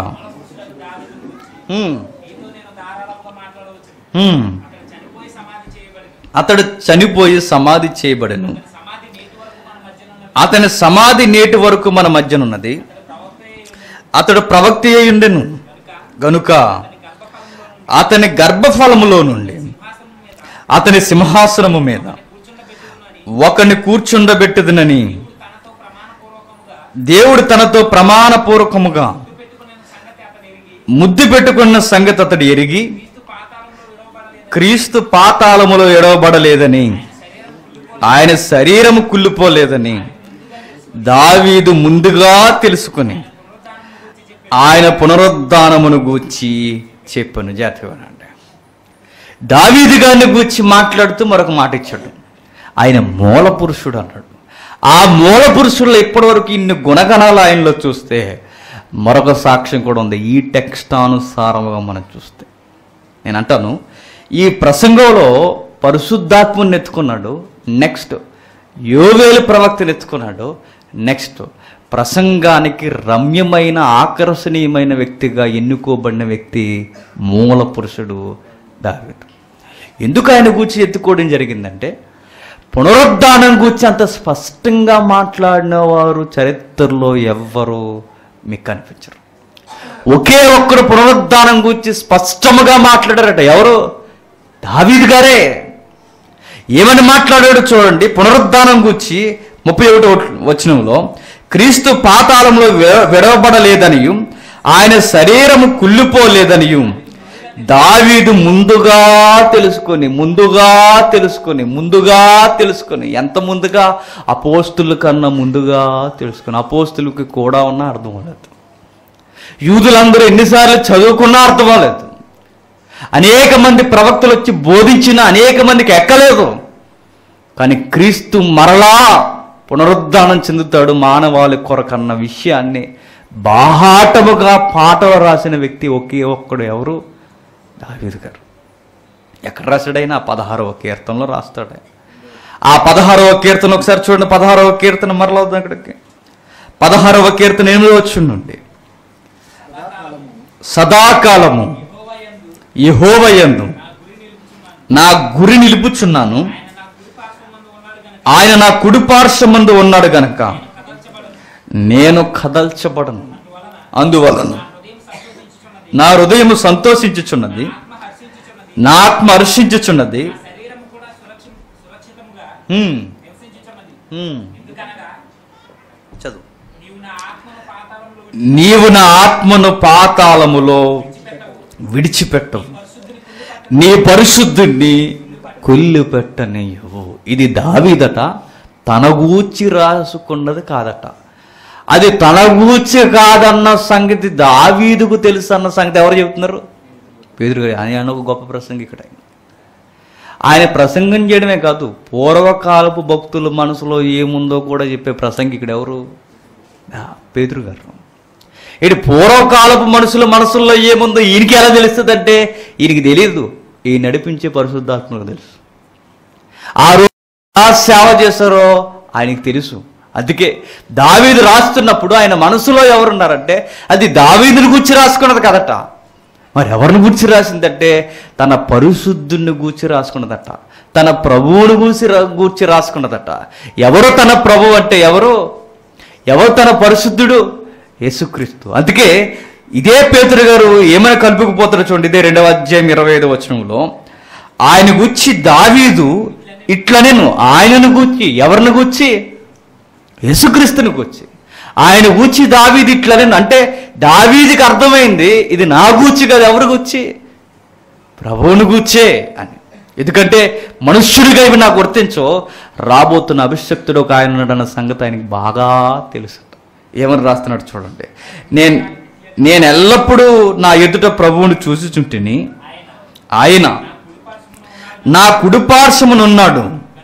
ఉమ్, నీతో నేను ధారాళంగా మాట్లాడవచ్చు ఉమ్. అక్కడ చనిపోయి సమాధి చేయబడింది అతడు చనిపోయి సమాధి చేయబడెను సమాధి నేటి వరకు మన మధ్యన ఉన్న అతని సమాధి నేటి వరకు మన మధ్యనున్నది ప్రవక్త అతడు ప్రవక్త అయి ఉండెను గనుక అతని గర్భఫలములో నుండి అతని సింహాసనము మీద ఒకని కూర్చుండబెట్టదునని తనతో ప్రమాణపూర్వకముగా దేవుడు తనతో ప్రమాణపూర్వకముగా పెట్టుకున్న సంగతి అతను ఎరిగి ముద్దు పెట్టుకున్న సంగతి అతడు ఎరిగి క్రీస్తు పాతాళంలో విడవబడలేదు క్రీస్తు పాతాళములో ఎడవబడలేదని ఆయన శరీరము కుళ్ళిపోలేదని దావీదు ముందుగా తెలుసుకుని ఆయన పునరుద్ధానమును గూర్చి చెప్పను జాతీయనండి దావీదు గారిని గూర్చి మాట్లాడుతూ మరొక మాట ఇచ్చాడు ఆయన మూల పురుషుడు అన్నాడు ఆ మూల పురుషుల్లో ఇప్పటివరకు ఇన్ని గుణగణాలు ఆయనలో చూస్తే మరొక సాక్ష్యం కూడా ఉంది ఈ టెక్స్టానుసారముగా మనం చూస్తే నేను అంటాను ఈ ప్రసంగంలో పరిశుద్ధాత్మని ఎత్తుకున్నాడు నెక్స్ట్ యోవేలు ప్రవక్తను ఎత్తుకున్నాడు నెక్స్ట్ ప్రసంగానికి రమ్యమైన ఆకర్షణీయమైన వ్యక్తిగా ఎన్నుకోబడిన వ్యక్తి మూల పురుషుడు దావీదు ఎందుకు ఆయన గూర్చి ఎత్తుకోవడం జరిగిందంటే పునరుద్ధానం గూర్చి అంత స్పష్టంగా మాట్లాడిన వారు చరిత్రలో ఎవ్వరు మీకు కనిపించరు ఒకే ఒక్కరు పునరుద్ధానం గురించి స్పష్టముగా మాట్లాడారట ఎవరు దావీద్ గారే ఏమని మాట్లాడాడు చూడండి పునరుద్ధానం గురించి ముప్పై ఒకటి వచనంలో క్రీస్తు పాతాళంలో విడ- విడవబడలేదనియు ఆయన శరీరము కుళ్ళిపోలేదనియు దావీదు ముందుగా తెలుసుకొని ముందుగా తెలుసుకొని ముందుగా తెలుసుకొని ఎంత ముందుగా అపోస్తుల కన్నా ముందుగా తెలుసుకొని అపోస్తులకి కూడా ఉన్న అర్థం అవ్వలేదు యూదులందరూ ఎన్నిసార్లు చదువుకున్నా అర్థం అవ్వలేదు అనేక మంది ప్రవక్తలు వచ్చి బోధించిన అనేక మందికి ఎక్కలేదు కానీ క్రీస్తు మరలా పునరుద్ధానం చెందుతాడు మానవాళి కొరకన్న విషయాన్ని బాహాటముగా పాటలు రాసిన వ్యక్తి ఒకే ఒక్కడు ఎవరు దావీదు గారు ఎక్కడ రాశాడైనా పదహారవ కీర్తనలో రాస్తాడు ఆయన. ఆ పదహారవ కీర్తన ఒకసారి చూడండి పదహారవ కీర్తన మరలా వద్దాం అక్కడికి పదహారవ కీర్తన ఎనిమిది వచ్చి నుండి సదాకాలము యహోవయందు నా గురి నిలుపుచున్నాను ఆయన నా కుడి పార్శ్వమందు ఉన్నాడు గనక నేను కదల్చబడను అందువలన నా హృదయం సంతోషించుచున్నది నా ఆత్మ హర్షించుచున్నది శరీరం కూడా సురక్షి సురక్షితంగా హ్మ్, నివసించుచున్నది హ్మ్. ఎందుకనగా చదువు నీవు నా ఆత్మను పాతాళంలో నీవు నా ఆత్మను పాతాళములో విడిచిపెట్టవు నీ పరిశుద్ధుణ్ణి కొల్లు పెట్టనియవు ఇది దావీదట తన గూర్చి రాసుకున్నది కాదట అది తన గూర్చి కాదన్న సంగతి దావీదుకు తెలుసు అన్న సంగతి ఎవరు చెబుతున్నారు పేదరు గారు ఆయన ఒక గొప్ప ప్రసంగి ఇక్కడ ఆయన ప్రసంగం చేయడమే కాదు పూర్వకాలపు భక్తుల మనసులో ఏముందో కూడా చెప్పే ప్రసంగి ఇక్కడ ఎవరు ఆ, పేతురు గారు ఇటు పూర్వకాలపు మనుషుల మనసుల్లో ఏముందో ఈయనకి ఎలా తెలుస్తుందంటే ఈయనకి తెలియదు ఈ నడిపించే పరిశుద్ధాత్మకు తెలుసు ఆ రోజు ఎలా సేవ చేస్తారో ఆయనకి తెలుసు అందుకే దావీదు రాస్తున్నప్పుడు ఆయన మనసులో ఎవరున్నారంటే అది దావీదుని గురించి రాసుకున్నది కదట మరి ఎవరిని గురించి రాసిందంటే తన పరిశుద్ధుని గూర్చి రాసుకున్నదట తన ప్రభువుని గూర్చి రా- గూర్చి రాసుకున్నదట ఎవరు తన ప్రభు అంటే ఎవరు ఎవరు తన పరిశుద్ధుడు యేసుక్రీస్తు అందుకే ఇదే పేతురు గారు ఏమైనా కలుపుకుపోతారో చూడండి ఇదే రెండవ అధ్యాయం ఇరవై ఐదు వచనంలో ఆయన గుచ్చి దావీదు ఇట్లా నేను ఆయనను గూర్చి ఎవరిని గూర్చి యేసుక్రీస్తుని గూర్చి ఆయన గూర్చి దావీది ఇట్లా నేను అంటే దావీదికి అర్థమైంది ఇది నా గూర్చి కదా ఎవరు గూర్చి ప్రభువుని గూర్చే అని ఎందుకంటే మనుష్యుడిగా ఇవి నాకు గుర్తించో రాబోతున్న అభిషక్తుడు ఒక ఆయన ఉన్నాడన్న సంగతి ఆయనకి బాగా తెలుసు ఏమని రాస్తున్నాడు చూడండి నేను నేను ఎల్లప్పుడూ నా ఎదుట ప్రభువుని చూసి చుంటిని ఆయన నా కుడిపార్శ్వమునున్నాడు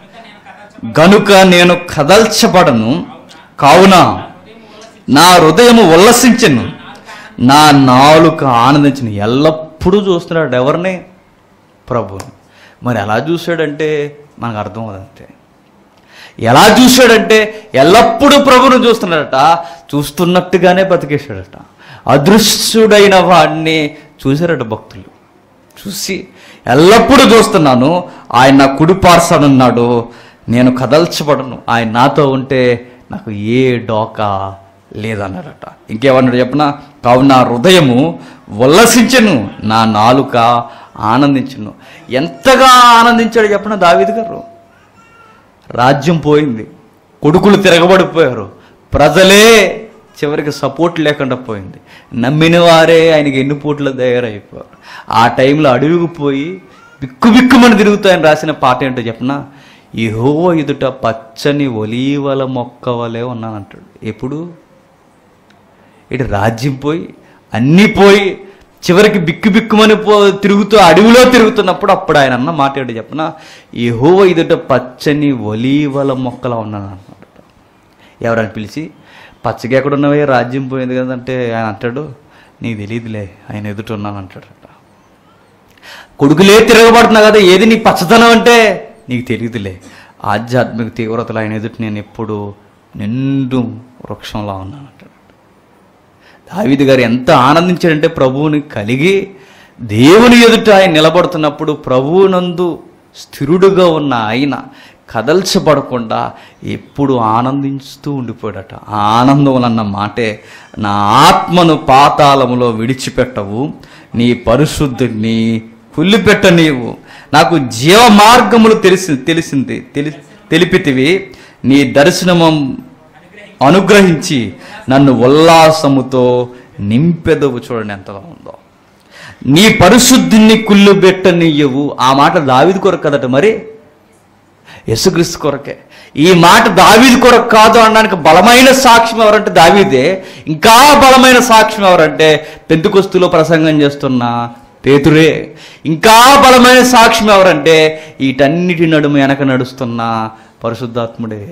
గనుక నేను కదల్చబడను కావున నా హృదయము ఉల్లసించను నా నాలుక ఆనందించిన ఎల్లప్పుడూ చూస్తున్నాడు ఎవరిని ప్రభుని మరి ఎలా చూశాడంటే మనకు అర్థం అదంతే ఎలా చూశాడంటే ఎల్లప్పుడూ ప్రభును చూస్తున్నాడట చూస్తున్నట్టుగానే బతికేశాడట అదృశ్యుడైన వాడిని చూశారట భక్తులు చూసి ఎల్లప్పుడూ చూస్తున్నాను ఆయన నా కుడి పార్సనున్నాడు నేను కదల్చబడను ఆయన నాతో ఉంటే నాకు ఏ డోకా లేదన్నాడట ఇంకేమన్నాడు చెప్పనా కావున నా హృదయము ఉల్లసించను నా నాలుక ఆనందించను ఎంతగా ఆనందించాడు చెప్పనా దావీదు గారు రాజ్యం పోయింది కొడుకులు తిరగబడిపోయారు ప్రజలే చివరికి సపోర్ట్ లేకుండా పోయింది నమ్మిన వారే ఆయనకి ఎన్ని పోట్లు తయారైపోయారు ఆ టైంలో అడవికి పోయి బిక్కు బిక్కుమని తిరుగుతాయని రాసిన పాట ఏంటో చెప్పనా ఈ హోవ ఎదుట పచ్చని ఒలీవల మొక్క వలె ఉన్నానంటాడు ఎప్పుడు ఇటు రాజ్యం పోయి అన్నీ పోయి చివరికి బిక్కు బిక్కుమని పో తిరుగుతూ అడవిలో తిరుగుతున్నప్పుడు అప్పుడు ఆయన అన్న మాట ఏంటో చెప్పనా ఈ హోవ ఎదుట పచ్చని ఒలీవల మొక్కలా ఉన్నాను అన్నాడు ఎవరైనా పిలిచి పచ్చగా ఎక్కడ ఉన్నవే రాజ్యం పోయింది కదంటే ఆయన అంటాడు నీకు తెలియదులే ఆయన ఎదుట ఉన్నాను అంటాడట కొడుకులే తిరగబడుతున్నా కదా ఏది నీ పచ్చదనం అంటే నీకు తెలియదులే ఆధ్యాత్మిక తీవ్రతలు ఆయన ఎదుట నేను ఎప్పుడు నిండు వృక్షంలా ఉన్నాను అంటాడు దావీదు గారు ఎంత ఆనందించాడంటే ప్రభువుని కలిగి దేవుని ఎదుట ఆయన నిలబడుతున్నప్పుడు ప్రభువునందు స్థిరుడుగా ఉన్న ఆయన కదల్చబడకుండా ఎప్పుడు ఆనందించుతూ ఉండిపోయాడట ఆ ఆనందం అన్న మాటే నా ఆత్మను పాతాళములో విడిచిపెట్టవు నీ పరిశుద్ధిని కుల్లిపెట్ట నీవు నాకు జీవ మార్గములు తెలిసి తెలిసింది తెలి తెలిపితివి నీ దర్శనము అనుగ్రహించి నన్ను ఉల్లాసముతో నింపెదవు చూడండి ఎంతగా ఉందో నీ పరిశుద్ధిని కుళ్ళు పెట్టనియ్యవు ఆ మాట దావిది కొరకు కదట మరి యేసుక్రీస్తు కొరకే ఈ మాట దావీది కొరకు కాదు అనడానికి బలమైన సాక్ష్యం ఎవరంటే దావీదే ఇంకా బలమైన సాక్ష్యం ఎవరంటే పెంతుకొస్తులో ప్రసంగం చేస్తున్న పేతురే ఇంకా బలమైన సాక్ష్యం ఎవరంటే వీటన్నిటి నడుము వెనక నడుస్తున్న పరిశుద్ధాత్ముడే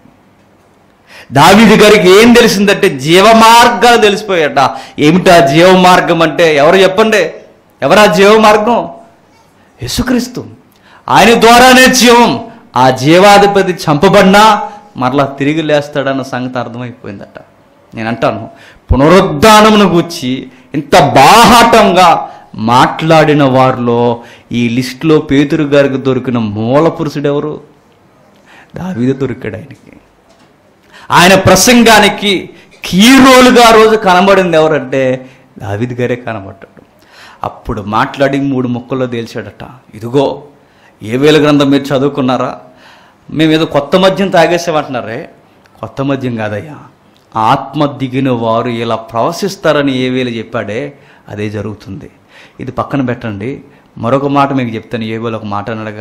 దావీది గారికి ఏం తెలిసిందంటే జీవ మార్గాలు తెలిసిపోయాట ఏమిటా జీవ మార్గం అంటే ఎవరు చెప్పండి ఎవరా జీవ మార్గం యేసుక్రీస్తు ఆయన ద్వారానే జీవం ఆ జీవాధిపతి చంపబడినా మరలా తిరిగి లేస్తాడన్న సంగతి అర్థమైపోయిందట నేను అంటాను పునరుద్ధానమును గూర్చి ఇంత బాహాటంగా మాట్లాడిన వారిలో ఈ లిస్టులో పేతురు గారికి దొరికిన మూల పురుషుడు ఎవరు దావీదు దొరికాడు ఆయనకి ఆయన ప్రసంగానికి కీరోలుగా ఆ రోజు కనబడింది ఎవరంటే దావిద్ గారే కనబడ్డాడు అప్పుడు మాట్లాడి మూడు ముక్కల్లో తేల్చాడట ఇదిగో ఏ వేల గ్రంథం మీరు చదువుకున్నారా మేము ఏదో కొత్త మద్యం తాగేసామంటున్నారే కొత్త మద్యం కాదయ్యా ఆత్మ దిగిన వారు ఇలా ప్రవశిస్తారని ఏ వేలు చెప్పాడే అదే జరుగుతుంది ఇది పక్కన పెట్టండి మరొక మాట మీకు చెప్తాను ఏ వేలు ఒక మాట అనడగా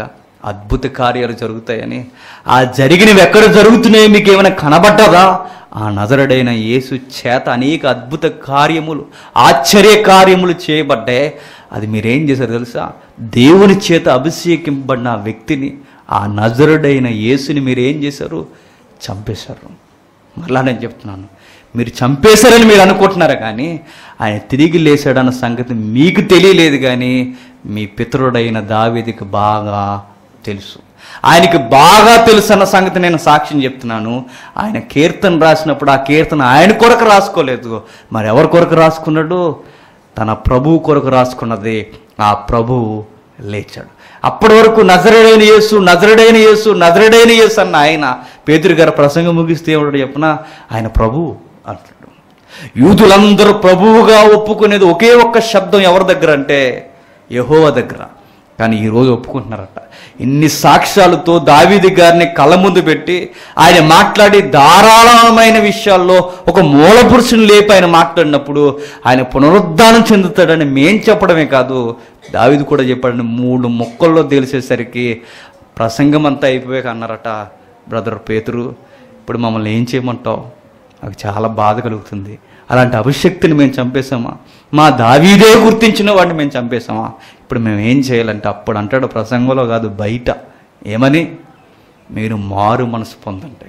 అద్భుత కార్యాలు జరుగుతాయని ఆ జరిగినవి ఎక్కడ జరుగుతున్నాయో మీకు ఏమైనా కనబడ్డదా ఆ నజరుడైన యేసు చేత అనేక అద్భుత కార్యములు ఆశ్చర్య కార్యములు చేయబడ్డాయి అది మీరేం చేశారు తెలుసా దేవుని చేత అభిషేకింపబడిన ఆ వ్యక్తిని ఆ నజరుడైన యేసుని మీరు ఏం చేశారు చంపేశారు మరలా నేను చెప్తున్నాను మీరు చంపేశారని మీరు అనుకుంటున్నారు కానీ ఆయన తిరిగి లేచాడన్న సంగతి మీకు తెలియలేదు కానీ మీ పితరుడైన దావీదికి బాగా తెలుసు ఆయనకి బాగా తెలుసు అన్న సంగతి నేను సాక్ష్యం చెప్తున్నాను ఆయన కీర్తన రాసినప్పుడు ఆ కీర్తన ఆయన కొరకు రాసుకోలేదు మరి ఎవరి కొరకు రాసుకున్నాడు తన ప్రభువు కొరకు రాసుకున్నది ఆ ప్రభువు లేచాడు అప్పటి వరకు నజరుడైన యేసు నజరుడైన యేసు నజరుడైన యేసు అన్న ఆయన పేతురు గారి ప్రసంగం ముగిస్తే ఏమిటో చెప్పిన ఆయన ప్రభువు అంటాడు యూదులందరూ ప్రభువుగా ఒప్పుకునేది ఒకే ఒక్క శబ్దం ఎవరి దగ్గర అంటే యెహోవా దగ్గర కానీ ఈరోజు ఒప్పుకుంటున్నారట ఇన్ని సాక్ష్యాలతో దావీది గారిని కళ్ళ ముందు పెట్టి ఆయన మాట్లాడి ధారాళమైన విషయాల్లో ఒక మూల పురుషుని లేపి ఆయన మాట్లాడినప్పుడు ఆయన పునరుద్ధానం చెందుతాడని మేం చెప్పడమే కాదు దావీదు కూడా చెప్పాడని మూడు మొక్కల్లో తెలిసేసరికి ప్రసంగం అంతా అయిపోయాక అన్నారట బ్రదర్ పేతురు ఇప్పుడు మమ్మల్ని ఏం చేయమంటావు నాకు చాలా బాధ కలుగుతుంది అలాంటి అభిషక్తిని మేము చంపేశామా మా దావీదే గుర్తించిన వాడిని మేము చంపేశామా ఇప్పుడు మేము ఏం చేయాలంటే అప్పుడు అంటాడు ప్రసంగంలో కాదు బయట ఏమని మీరు మారు మనసు పొందండి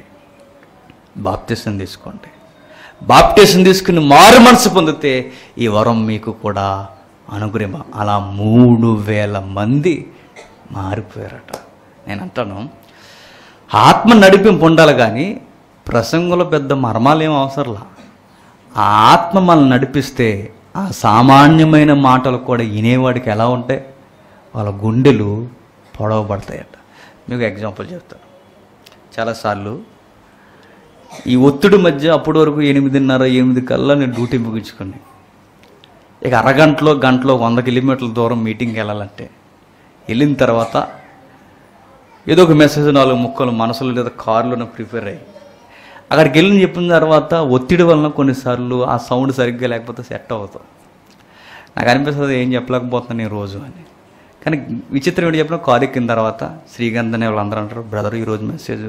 బాప్టిసం తీసుకోండి బాప్టిసం తీసుకుని మారు మనసు పొందితే ఈ వరం మీకు కూడా అనుగ్రహం అలా మూడు వేల మంది మారిపోయారట నేను అంటాను ఆత్మ నడిపింపు ఉండాలి కానీ ప్రసంగంలో పెద్ద మర్మాలేం అవసరంలా ఆ ఆత్మ మనల్ని నడిపిస్తే ఆ సామాన్యమైన మాటలు కూడా వినేవాడికి ఎలా ఉంటాయి వాళ్ళ గుండెలు పొడవబడతాయట మీకు ఎగ్జాంపుల్ చెప్తాను చాలాసార్లు ఈ ఒత్తిడి మధ్య అప్పటి వరకు ఎనిమిదిన్నర ఎనిమిది కల్లా నేను డ్యూటీ ముగించుకుని ఇక అరగంటలో గంటలో వంద కిలోమీటర్ల దూరం మీటింగ్కి వెళ్ళాలంటే వెళ్ళిన తర్వాత ఏదో ఒక మెసేజ్ నాలుగు ముక్కలు మనసులో లేదా కారులోనే ప్రిపేర్ అయ్యి అక్కడికి వెళ్ళి చెప్పిన తర్వాత ఒత్తిడి వలన కొన్నిసార్లు ఆ సౌండ్ సరిగ్గా లేకపోతే సెట్ అవుతాం నాకు అనిపిస్తుంది ఏం చెప్పలేకపోతున్నాను నేను రోజు అని కానీ విచిత్రం ఏంటి చెప్పిన కారు ఎక్కిన తర్వాత శ్రీగంధ్ అనే వాళ్ళందరూ అంటారు బ్రదర్ ఈరోజు మెసేజ్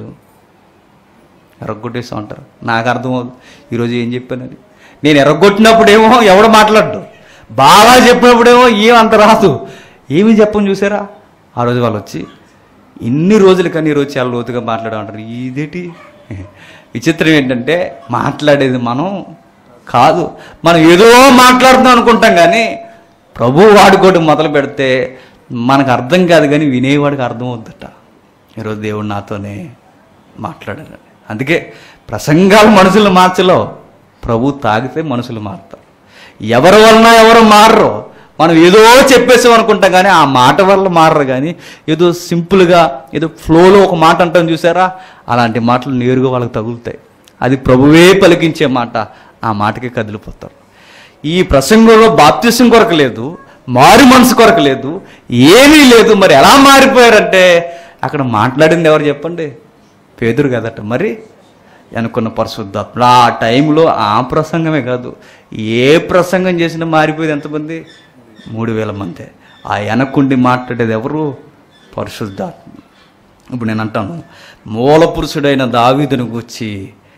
ఎరగొట్టేస్తా ఉంటారు నాకు అర్థమవుతుంది ఈరోజు ఏం చెప్పానని నేను ఎరగొట్టినప్పుడేమో ఎవడు మాట్లాడు బాగా చెప్పినప్పుడేమో ఏం అంత రాదు ఏమి చెప్పని చూసారా ఆ రోజు వాళ్ళు వచ్చి ఇన్ని రోజులు కానీ ఈరోజు చాలా లోతుగా మాట్లాడమంటారు ఇదేంటి విచిత్రం ఏంటంటే మాట్లాడేది మనం కాదు మనం ఏదో మాట్లాడుతున్నాం అనుకుంటాం కానీ ప్రభు వాడుకోవడం మొదలు పెడితే మనకు అర్థం కాదు కానీ వినేవాడికి అర్థం అవుద్దట ఈరోజు దేవుడు నాతోనే మాట్లాడాడు అందుకే ప్రసంగాలు మనుషులు మార్చలో ప్రభు తాగితే మనుషులు మారుతారు ఎవరి వలన ఎవరు మారరు మనం ఏదో చెప్పేసాం అనుకుంటాం కానీ ఆ మాట వల్ల మారరు కానీ ఏదో సింపుల్గా ఏదో ఫ్లోలో ఒక మాట అంటాం చూసారా అలాంటి మాటలు నేరుగా వాళ్ళకి తగులుతాయి అది ప్రభువే పలికించే మాట ఆ మాటకి కదిలిపోతారు ఈ ప్రసంగంలో బాప్తిసం కొరకు లేదు మారు మనసు కొరకు లేదు ఏమీ లేదు మరి ఎలా మారిపోయారంటే అక్కడ మాట్లాడింది ఎవరు చెప్పండి పేదరు కదట మరి అనుకున్న పరిశుద్ధాత్మ ఆ టైంలో ఆ ప్రసంగమే కాదు ఏ ప్రసంగం చేసినా మారిపోయేది ఎంతమంది మూడు వేల మంది ఆ వెనకుండి మాట్లాడేది ఎవరు పరిశుద్ధాత్మ ఇప్పుడు నేను అంటాను మూల పురుషుడైన దావీదుని గూర్చి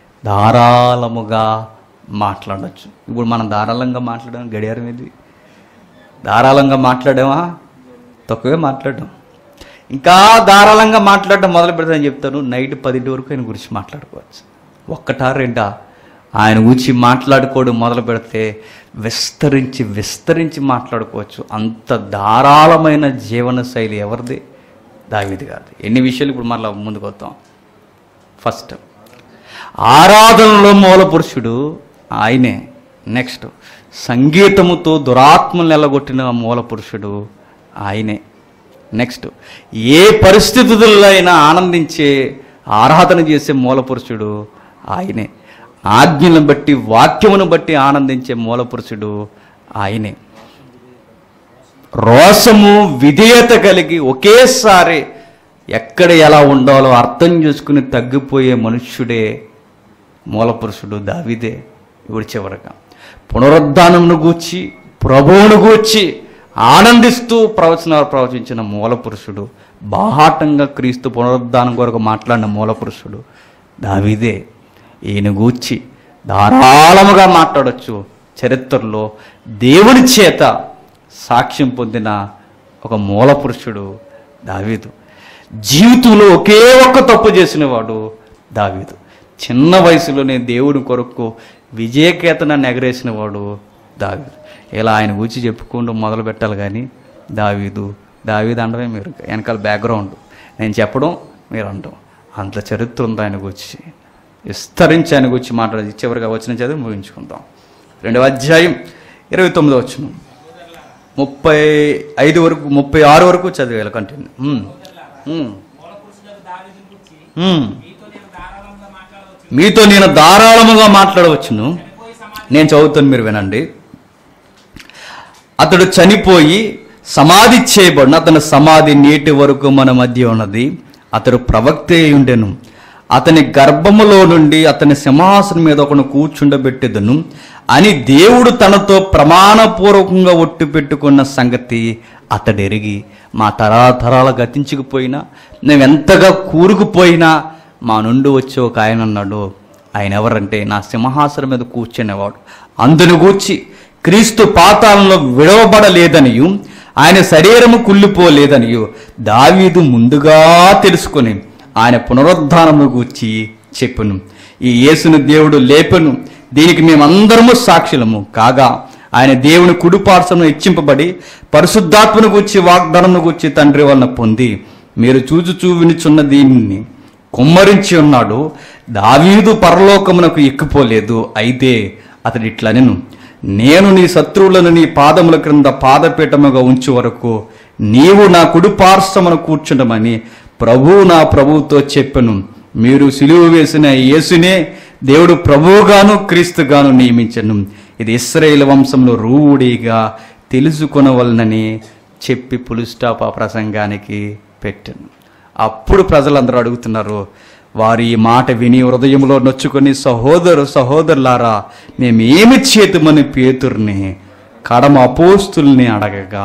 ధారాళముగా మాట్లాడచ్చు ఇప్పుడు మనం ధారాళంగా మాట్లాడడం గడియారం ఏది ధారాళంగా మాట్లాడామా తక్కువే మాట్లాడడం ఇంకా ధారాళంగా మాట్లాడడం మొదలు పెడతానని చెప్తాను నైట్ పదింటి వరకు ఆయన గురించి మాట్లాడుకోవచ్చు ఒక్కటా రెండా ఆయన గురించి మాట్లాడుకోవడం మొదలు పెడితే విస్తరించి విస్తరించి మాట్లాడుకోవచ్చు అంత ధారాళమైన జీవన శైలి ఎవరిది దావిది కాదు ఎన్ని విషయాలు ఇప్పుడు మళ్ళీ ముందుకు వద్దాం ఫస్ట్ ఆరాధనలో మూల పురుషుడు ఆయనే నెక్స్ట్ సంగీతముతో దురాత్మలు నెలగొట్టిన మూల పురుషుడు ఆయనే నెక్స్ట్ ఏ పరిస్థితుల్లో అయినా ఆనందించే ఆరాధన చేసే మూల పురుషుడు ఆయనే ఆజ్ఞలను బట్టి వాక్యమును బట్టి ఆనందించే మూల పురుషుడు ఆయనే రోషము విధేయత కలిగి ఒకేసారి ఎక్కడ ఎలా ఉండాలో అర్థం చేసుకుని తగ్గిపోయే మనుష్యుడే మూలపురుషుడు దావిదే ఇప్పుడు చివరగా పునరుద్ధానమును గూర్చి ప్రభువును గూర్చి ఆనందిస్తూ ప్రవచనాలు ప్రవచించిన మూల పురుషుడు బాహాటంగా క్రీస్తు పునరుద్ధానం కొరకు మాట్లాడిన మూల పురుషుడు దావిదే ఈయన గూర్చి ధారాళముగా మాట్లాడొచ్చు చరిత్రలో దేవుని చేత సాక్ష్యం పొందిన ఒక మూల పురుషుడు దావీదు జీవితంలో ఒకే ఒక్క తప్పు చేసిన వాడు దావీదు చిన్న వయసులోనే దేవుని కొరకు విజయకేతనాన్ని ఎగరేసిన వాడు దావీదు ఇలా ఆయన గురించి చెప్పుకుంటూ మొదలు పెట్టాలి కానీ దావీదు దావీదు అనడమే మీరు వెనకాల బ్యాక్గ్రౌండ్ నేను చెప్పడం మీరు అనడం అంత చరిత్ర ఉంది ఆయన గురించి విస్తరించి ఆయన గురించి మాట్లాడేది చివరిగా వచ్చిన చదివి ముగించుకుందాం రెండవ అధ్యాయం ఇరవై తొమ్మిదో వచ్చిన ముప్పై ఐదు వరకు ముప్పై ఆరు వరకు చదివేయాలి కంటిన్యూ ఉమ్. ఉమ్. మూల పురుషులకు దావీదుని గురించి ఉమ్. మీతో నేను ధారాళంగా మాట్లాడవచ్చు మీతో నేను ధారాళముగా మాట్లాడవచ్చును పోయి సమాధి నేను చదువుతాను మీరు వినండి అతడు చనిపోయి సమాధి చేయబడిన అతని సమాధి నేటి వరకు మన మధ్య ఉన్నది అతడు ప్రవక్త అయి ఉండెను అతని గర్భములో నుండి అతని సింహాసనం మీద ఒకను కూర్చుండబెట్టెదను అని దేవుడు తనతో ప్రమాణపూర్వకంగా ఒట్టు పెట్టుకున్న సంగతి అతడు ఎరిగి మా తరాతరాల గతించుకుపోయినా మేము ఎంతగా కూరుకుపోయినా మా నుండి వచ్చే ఒక ఆయన అన్నాడు ఆయన ఎవరంటే నా సింహాసనం మీద కూర్చునేవాడు అందును గూర్చి క్రీస్తు పాతాళంలో విడవబడలేదనియు ఆయన శరీరము కుళ్ళిపోలేదనియు దావీదు ముందుగా తెలుసుకొని ఆయన పునరుద్ధానము గూర్చి చెప్పును ఈ యేసును దేవుడు లేపెను దీనికి మేమందరము సాక్షులము కాగా ఆయన దేవుని కుడిపార్శ్వను హెచ్చింపబడి పరిశుద్ధాత్మను గూర్చి వాగ్దానమును గూర్చి తండ్రి వలన పొంది మీరు చూచుచూ వినుచున్న దీనిని కుమ్మరించి ఉన్నాడు దావీదు పరలోకమునకు ఎక్కిపోలేదు అయితే అతడు ఇట్లనెను నేను నీ శత్రువులను నీ పాదముల క్రింద పాదపీఠముగా ఉంచు వరకు నీవు నా కుడి పార్శ్వమును కూర్చుండమని ప్రభువు నా ప్రభువుతో చెప్పెను మీరు సిలువ వేసిన యేసునే దేవుడు ప్రభువుగాను క్రీస్తుగాను నియమించను ఇది ఇస్రాయేల్ వంశంలో రూఢిగా తెలుసుకొనవలనని చెప్పి పులిస్టాప్ ఆ ప్రసంగానికి పెట్టాను అప్పుడు ప్రజలందరూ అడుగుతున్నారు వారి ఈ మాట విని హృదయంలో నొచ్చుకొని సహోదరు సహోదరులారా మేమేమి చేతుమని పేతుర్ని కడమ అపోస్తుల్ని అడగగా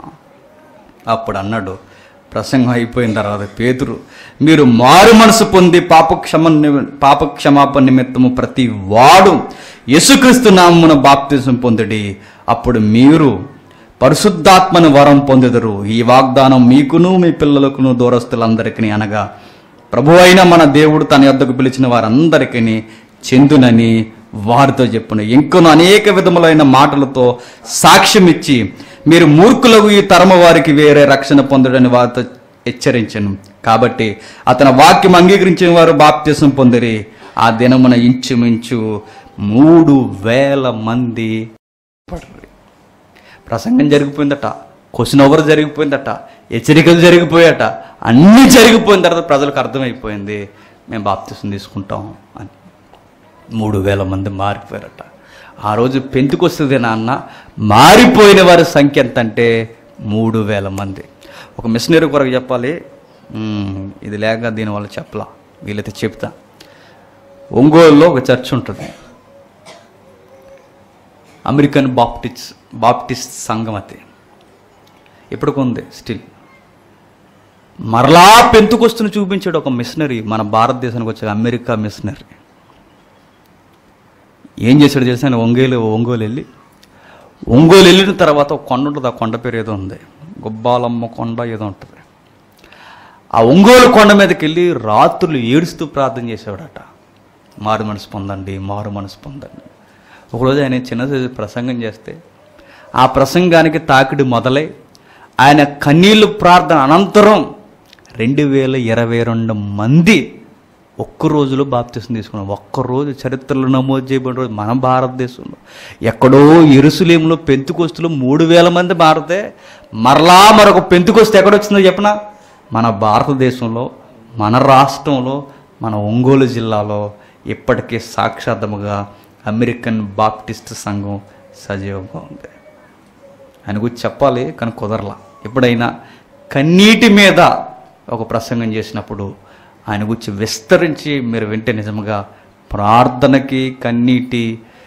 అప్పుడు అన్నాడు ప్రసంగం అయిపోయిన తర్వాత పేతురు మీరు మారు మనసు పొంది పాపక్షమ పాపక్షమాపణ నిమిత్తము ప్రతి వాడు యేసుక్రీస్తు నామమున బాప్తిజం పొందుడి అప్పుడు మీరు పరిశుద్ధాత్మను వరం పొందెదరు ఈ వాగ్దానం మీకును మీ పిల్లలకును దూరస్తులందరికీ అనగా ప్రభు అయిన మన దేవుడు తన యొద్దకు పిలిచిన వారందరికీ చెందునని వారితో చెప్పును ఇంకొను అనేక విధములైన మాటలతో సాక్ష్యం ఇచ్చి మీరు మూర్ఖులకు ఈ తరమ వారికి వేరే రక్షణ పొందడని వారితో హెచ్చరించను కాబట్టి అతని వాక్యం అంగీకరించిన వారు బాప్త్యసం పొందిరి ఆ దినమున ఇంచుమించు మూడు వేల మంది పడరు ప్రసంగం జరిగిపోయిందట క్వశ్చన్ ఓవర్ జరిగిపోయిందట హెచ్చరికలు జరిగిపోయాట అన్నీ జరిగిపోయిన తర్వాత ప్రజలకు అర్థమైపోయింది మేము బాప్తిసం తీసుకుంటాం అని మూడు వేల మంది మారిపోయారట ఆ రోజు పెంతుకొస్తుంది నాన్న మారిపోయిన వారి సంఖ్య ఎంత అంటే మూడు వేల మంది ఒక మిషనరీ కొరకు చెప్పాలి మ్మ్, ఇది లేక దీనివల్ల చెప్పలా వీలైతే చెప్తా ఒంగోలులో ఒక చర్చ్ ఉంటుంది అమెరికన్ బాప్టిస్ట్ బాప్టిస్ట్ సంఘం అది ఇప్పటికి ఉంది స్టిల్ మరలా పెంతుకొస్తుని చూపించాడు ఒక మిషనరీ మన భారతదేశానికి వచ్చే అమెరికా మిషనరీ ఏం చేశాడు తెలిసిన ఆయన ఒంగోలు ఒంగోలు వెళ్ళి ఒంగోలు వెళ్ళిన తర్వాత ఒక కొండ ఉంటుంది ఆ కొండ పేరు ఏదో ఉంది గుబ్బాలమ్మ కొండ ఏదో ఉంటుంది ఆ ఒంగోలు కొండ మీదకి వెళ్ళి రాత్రులు ఏడుస్తూ ప్రార్థన చేసేవాడట మారు మనసు పొందండి మారు మనసు పొందండి ఒకరోజు ఆయన చిన్న సైజు ప్రసంగం చేస్తే ఆ ప్రసంగానికి తాకిడి మొదలై ఆయన కన్నీళ్ళు ప్రార్థన అనంతరం రెండు వేల ఇరవై రెండు మంది ఒక్క రోజులో బాప్తిసం తీసుకున్నాం ఒక్కరోజు చరిత్రలో నమోదు చేయబడిన రోజు మన భారతదేశంలో ఎక్కడో ఎరుసలేంలో పెంతుకొస్తులు మూడు వేల మంది మారితే మరలా మరొక పెంతుకొస్తే ఎక్కడొచ్చిందో చెప్పనా మన భారతదేశంలో మన రాష్ట్రంలో మన ఒంగోలు జిల్లాలో ఇప్పటికీ సాక్షాత్తముగా అమెరికన్ బాప్టిస్ట్ సంఘం సజీవంగా ఉంది ఆయన గురించి చెప్పాలి కానీ కుదరలా ఎప్పుడైనా కన్నీటి మీద ఒక ప్రసంగం చేసినప్పుడు ఆయన గురించి విస్తరించి మీరు వింటే నిజంగా ప్రార్థనకి కన్నీటి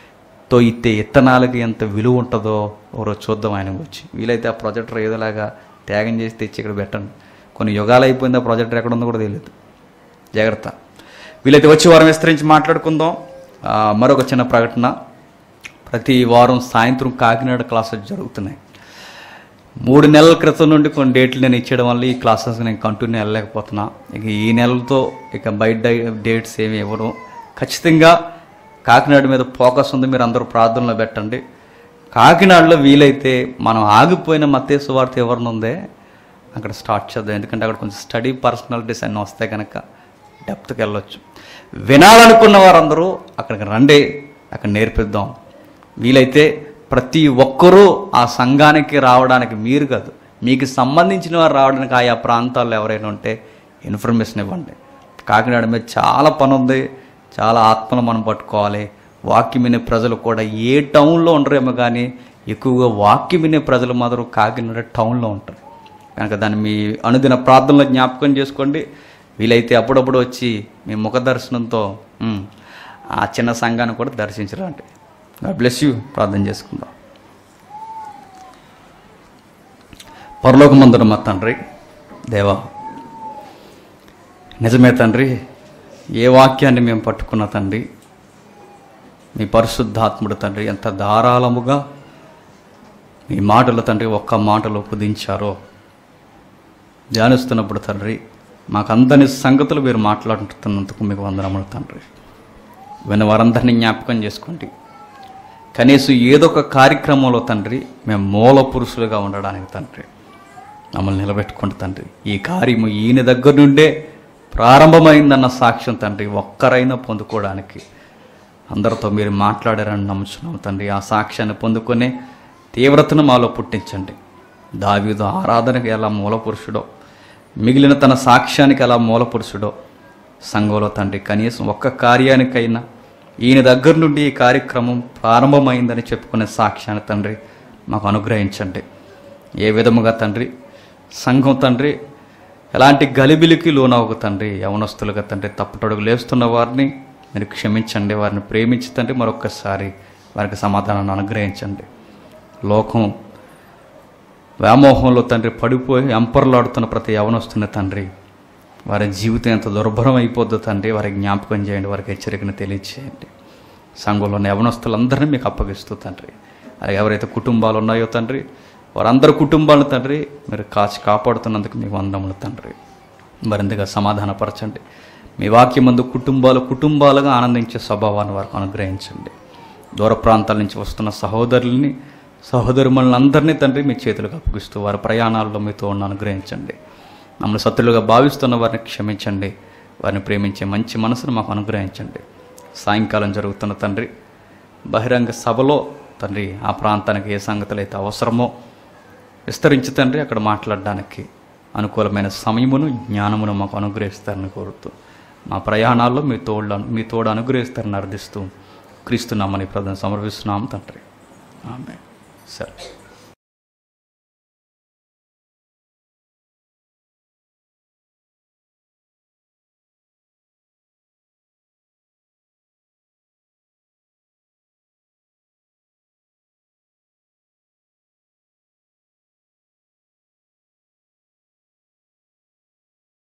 తో ఇత్తే ఇత్తనాలకి ఎంత విలువ ఉంటుందో ఒకరోజు చూద్దాం ఆయన వచ్చి వీలైతే ఆ ప్రొజెక్టర్ ఏదోలాగా త్యాగం చేసి తెచ్చి ఇక్కడ పెట్టండి కొన్ని యుగాలు అయిపోయింది ఆ ప్రొజెక్టర్ ఎక్కడ ఉందో కూడా తెలియదు జాగ్రత్త వీలైతే వచ్చి వారం విస్తరించి మాట్లాడుకుందాం ఆ, మరొక చిన్న ప్రకటన ప్రతి వారం సాయంత్రం కాకినాడ క్లాసెస్ జరుగుతున్నాయి మూడు నెలల క్రితం నుండి కొన్ని డేట్లు నేను ఇచ్చేయడం వల్ల ఈ క్లాసెస్ నేను కంటిన్యూ వెళ్ళలేకపోతున్నా ఇక ఈ నెలతో ఇక బయట డై- డేట్స్ ఏమి ఇవ్వడం ఖచ్చితంగా కాకినాడ మీద ఫోకస్ ఉంది మీరు అందరూ ప్రార్థనలో పెట్టండి కాకినాడలో వీలైతే మనం ఆగిపోయిన మత్తేసు వార్త ఎవరిని ఉందే అక్కడ స్టార్ట్ చేద్దాం ఎందుకంటే అక్కడ కొంచెం స్టడీ పర్సనాలిటీస్ అన్నీ వస్తాయి కనుక డెప్త్కి వెళ్ళొచ్చు వినాలనుకున్న వారందరూ అక్కడికి రండి అక్కడ నేర్పిద్దాం వీలైతే ప్రతి ఒక్కరూ ఆ సంఘానికి రావడానికి మీరు కాదు మీకు సంబంధించిన వారు రావడానికి ఆయా ప్రాంతాల్లో ఎవరైనా ఉంటే ఇన్ఫర్మేషన్ ఇవ్వండి కాకినాడ మీద చాలా పని ఉంది చాలా ఆత్మలు మనం పట్టుకోవాలి వాక్యం వినే ప్రజలు కూడా ఏ టౌన్లో ఉండరేమో కానీ ఎక్కువగా వాక్యం వినే ప్రజలు మాత్రం కాకినాడ టౌన్లో ఉంటారు కనుక దాన్ని మీ అనుదిన ప్రార్థనలో జ్ఞాపకం చేసుకోండి వీలైతే అప్పుడప్పుడు వచ్చి మీ ముఖ దర్శనంతో ఉమ్, ఆ చిన్న సంఘాన్ని కూడా దర్శించరండి గాడ్ బ్లెస్ యూ ప్రార్థన చేసుకుందాం పరలోకమందున మా తండ్రి దేవా నిజమే తండ్రి ఏ వాక్యాన్ని మేము పట్టుకున్న తండ్రి మీ పరిశుద్ధాత్ముడు తండ్రి ఎంత ధారాళముగా మీ మాటలు తండ్రి ఒక్క మాటలో కుదించారో ధ్యానిస్తున్నప్పుడు తండ్రి మాకందని సంగతులు మీరు మాట్లాడుతున్నందుకు మీకు వందనములు తండ్రి విన్న వారందరినీ జ్ఞాపకం చేసుకోండి కనీసం ఏదో ఒక కార్యక్రమంలో తండ్రి మేము మూల పురుషులుగా ఉండడానికి తండ్రి మమ్మల్ని నిలబెట్టుకోండి తండ్రి ఈ కార్యము ఈయన దగ్గర నుండే ప్రారంభమైందన్న సాక్ష్యం తండ్రి ఒక్కరైనా పొందుకోవడానికి అందరితో మీరు మాట్లాడారని నమ్ముచున్నాం తండ్రి ఆ సాక్ష్యాన్ని పొందుకొని తీవ్రతను మాలో పుట్టించండి దావీదు ఆరాధనకి ఎలా మూల పురుషుడో మిగిలిన తన సాక్ష్యానికి ఎలా మూల పురుషుడో సంఘంలో తండ్రి కనీసం ఒక్క కార్యానికైనా ఈయన దగ్గర నుండి ఈ కార్యక్రమం ప్రారంభమైందని చెప్పుకునే సాక్ష్యాన్ని తండ్రి మాకు అనుగ్రహించండి ఏ విధముగా తండ్రి సంఘం తండ్రి ఎలాంటి గలిబిలికి లోనవకు తండ్రి యవనస్తులుగా తండ్రి తప్పుటడుగు లేస్తున్న వారిని మీరు క్షమించండి వారిని ప్రేమించి తండ్రి మరొక్కసారి వారికి సమాధానాన్ని అనుగ్రహించండి లోకం వ్యామోహంలో తండ్రి పడిపోయి అంపర్లాడుతున్న ప్రతి యవనొస్తున్న తండ్రి వారి జీవితం ఎంత దుర్భరం అయిపోద్దో తండ్రి వారికి జ్ఞాపకం చేయండి వారికి హెచ్చరికను తెలియచేయండి సంఘంలోని యవనస్తులందరినీ మీకు అప్పగిస్తూ తండ్రి అలాగే ఎవరైతే కుటుంబాలు ఉన్నాయో తండ్రి వారందరి కుటుంబాలను తండ్రి మీరు కాచి కాపాడుతున్నందుకు మీకు వందములు తండ్రి మరింతగా సమాధానపరచండి మీ వాక్యం మందు కుటుంబాలు కుటుంబాలుగా ఆనందించే స్వభావాన్ని వారికి అనుగ్రహించండి దూర ప్రాంతాల నుంచి వస్తున్న సహోదరుల్ని సహోదరుమల్ని అందరినీ తండ్రి మీ చేతులకు అప్పగిస్తూ వారి ప్రయాణాల్లో మీతో ఉన్న అనుగ్రహించండి మమ్మల్ని సత్తులుగా భావిస్తున్న వారిని క్షమించండి వారిని ప్రేమించే మంచి మనసును మాకు అనుగ్రహించండి సాయంకాలం జరుగుతున్న తండ్రి బహిరంగ సభలో తండ్రి ఆ ప్రాంతానికి ఏ సంగతులు అయితే అవసరమో విస్తరించి తండ్రి అక్కడ మాట్లాడడానికి అనుకూలమైన సమయమును జ్ఞానమును మాకు అనుగ్రహిస్తారని కోరుతూ మా ప్రయాణాల్లో మీ తోడు మీ తోడు అనుగ్రహిస్తారని అర్థిస్తూ క్రీస్తు నామని ప్రధాన సమర్పిస్తున్నాం తండ్రి ఆమె సరే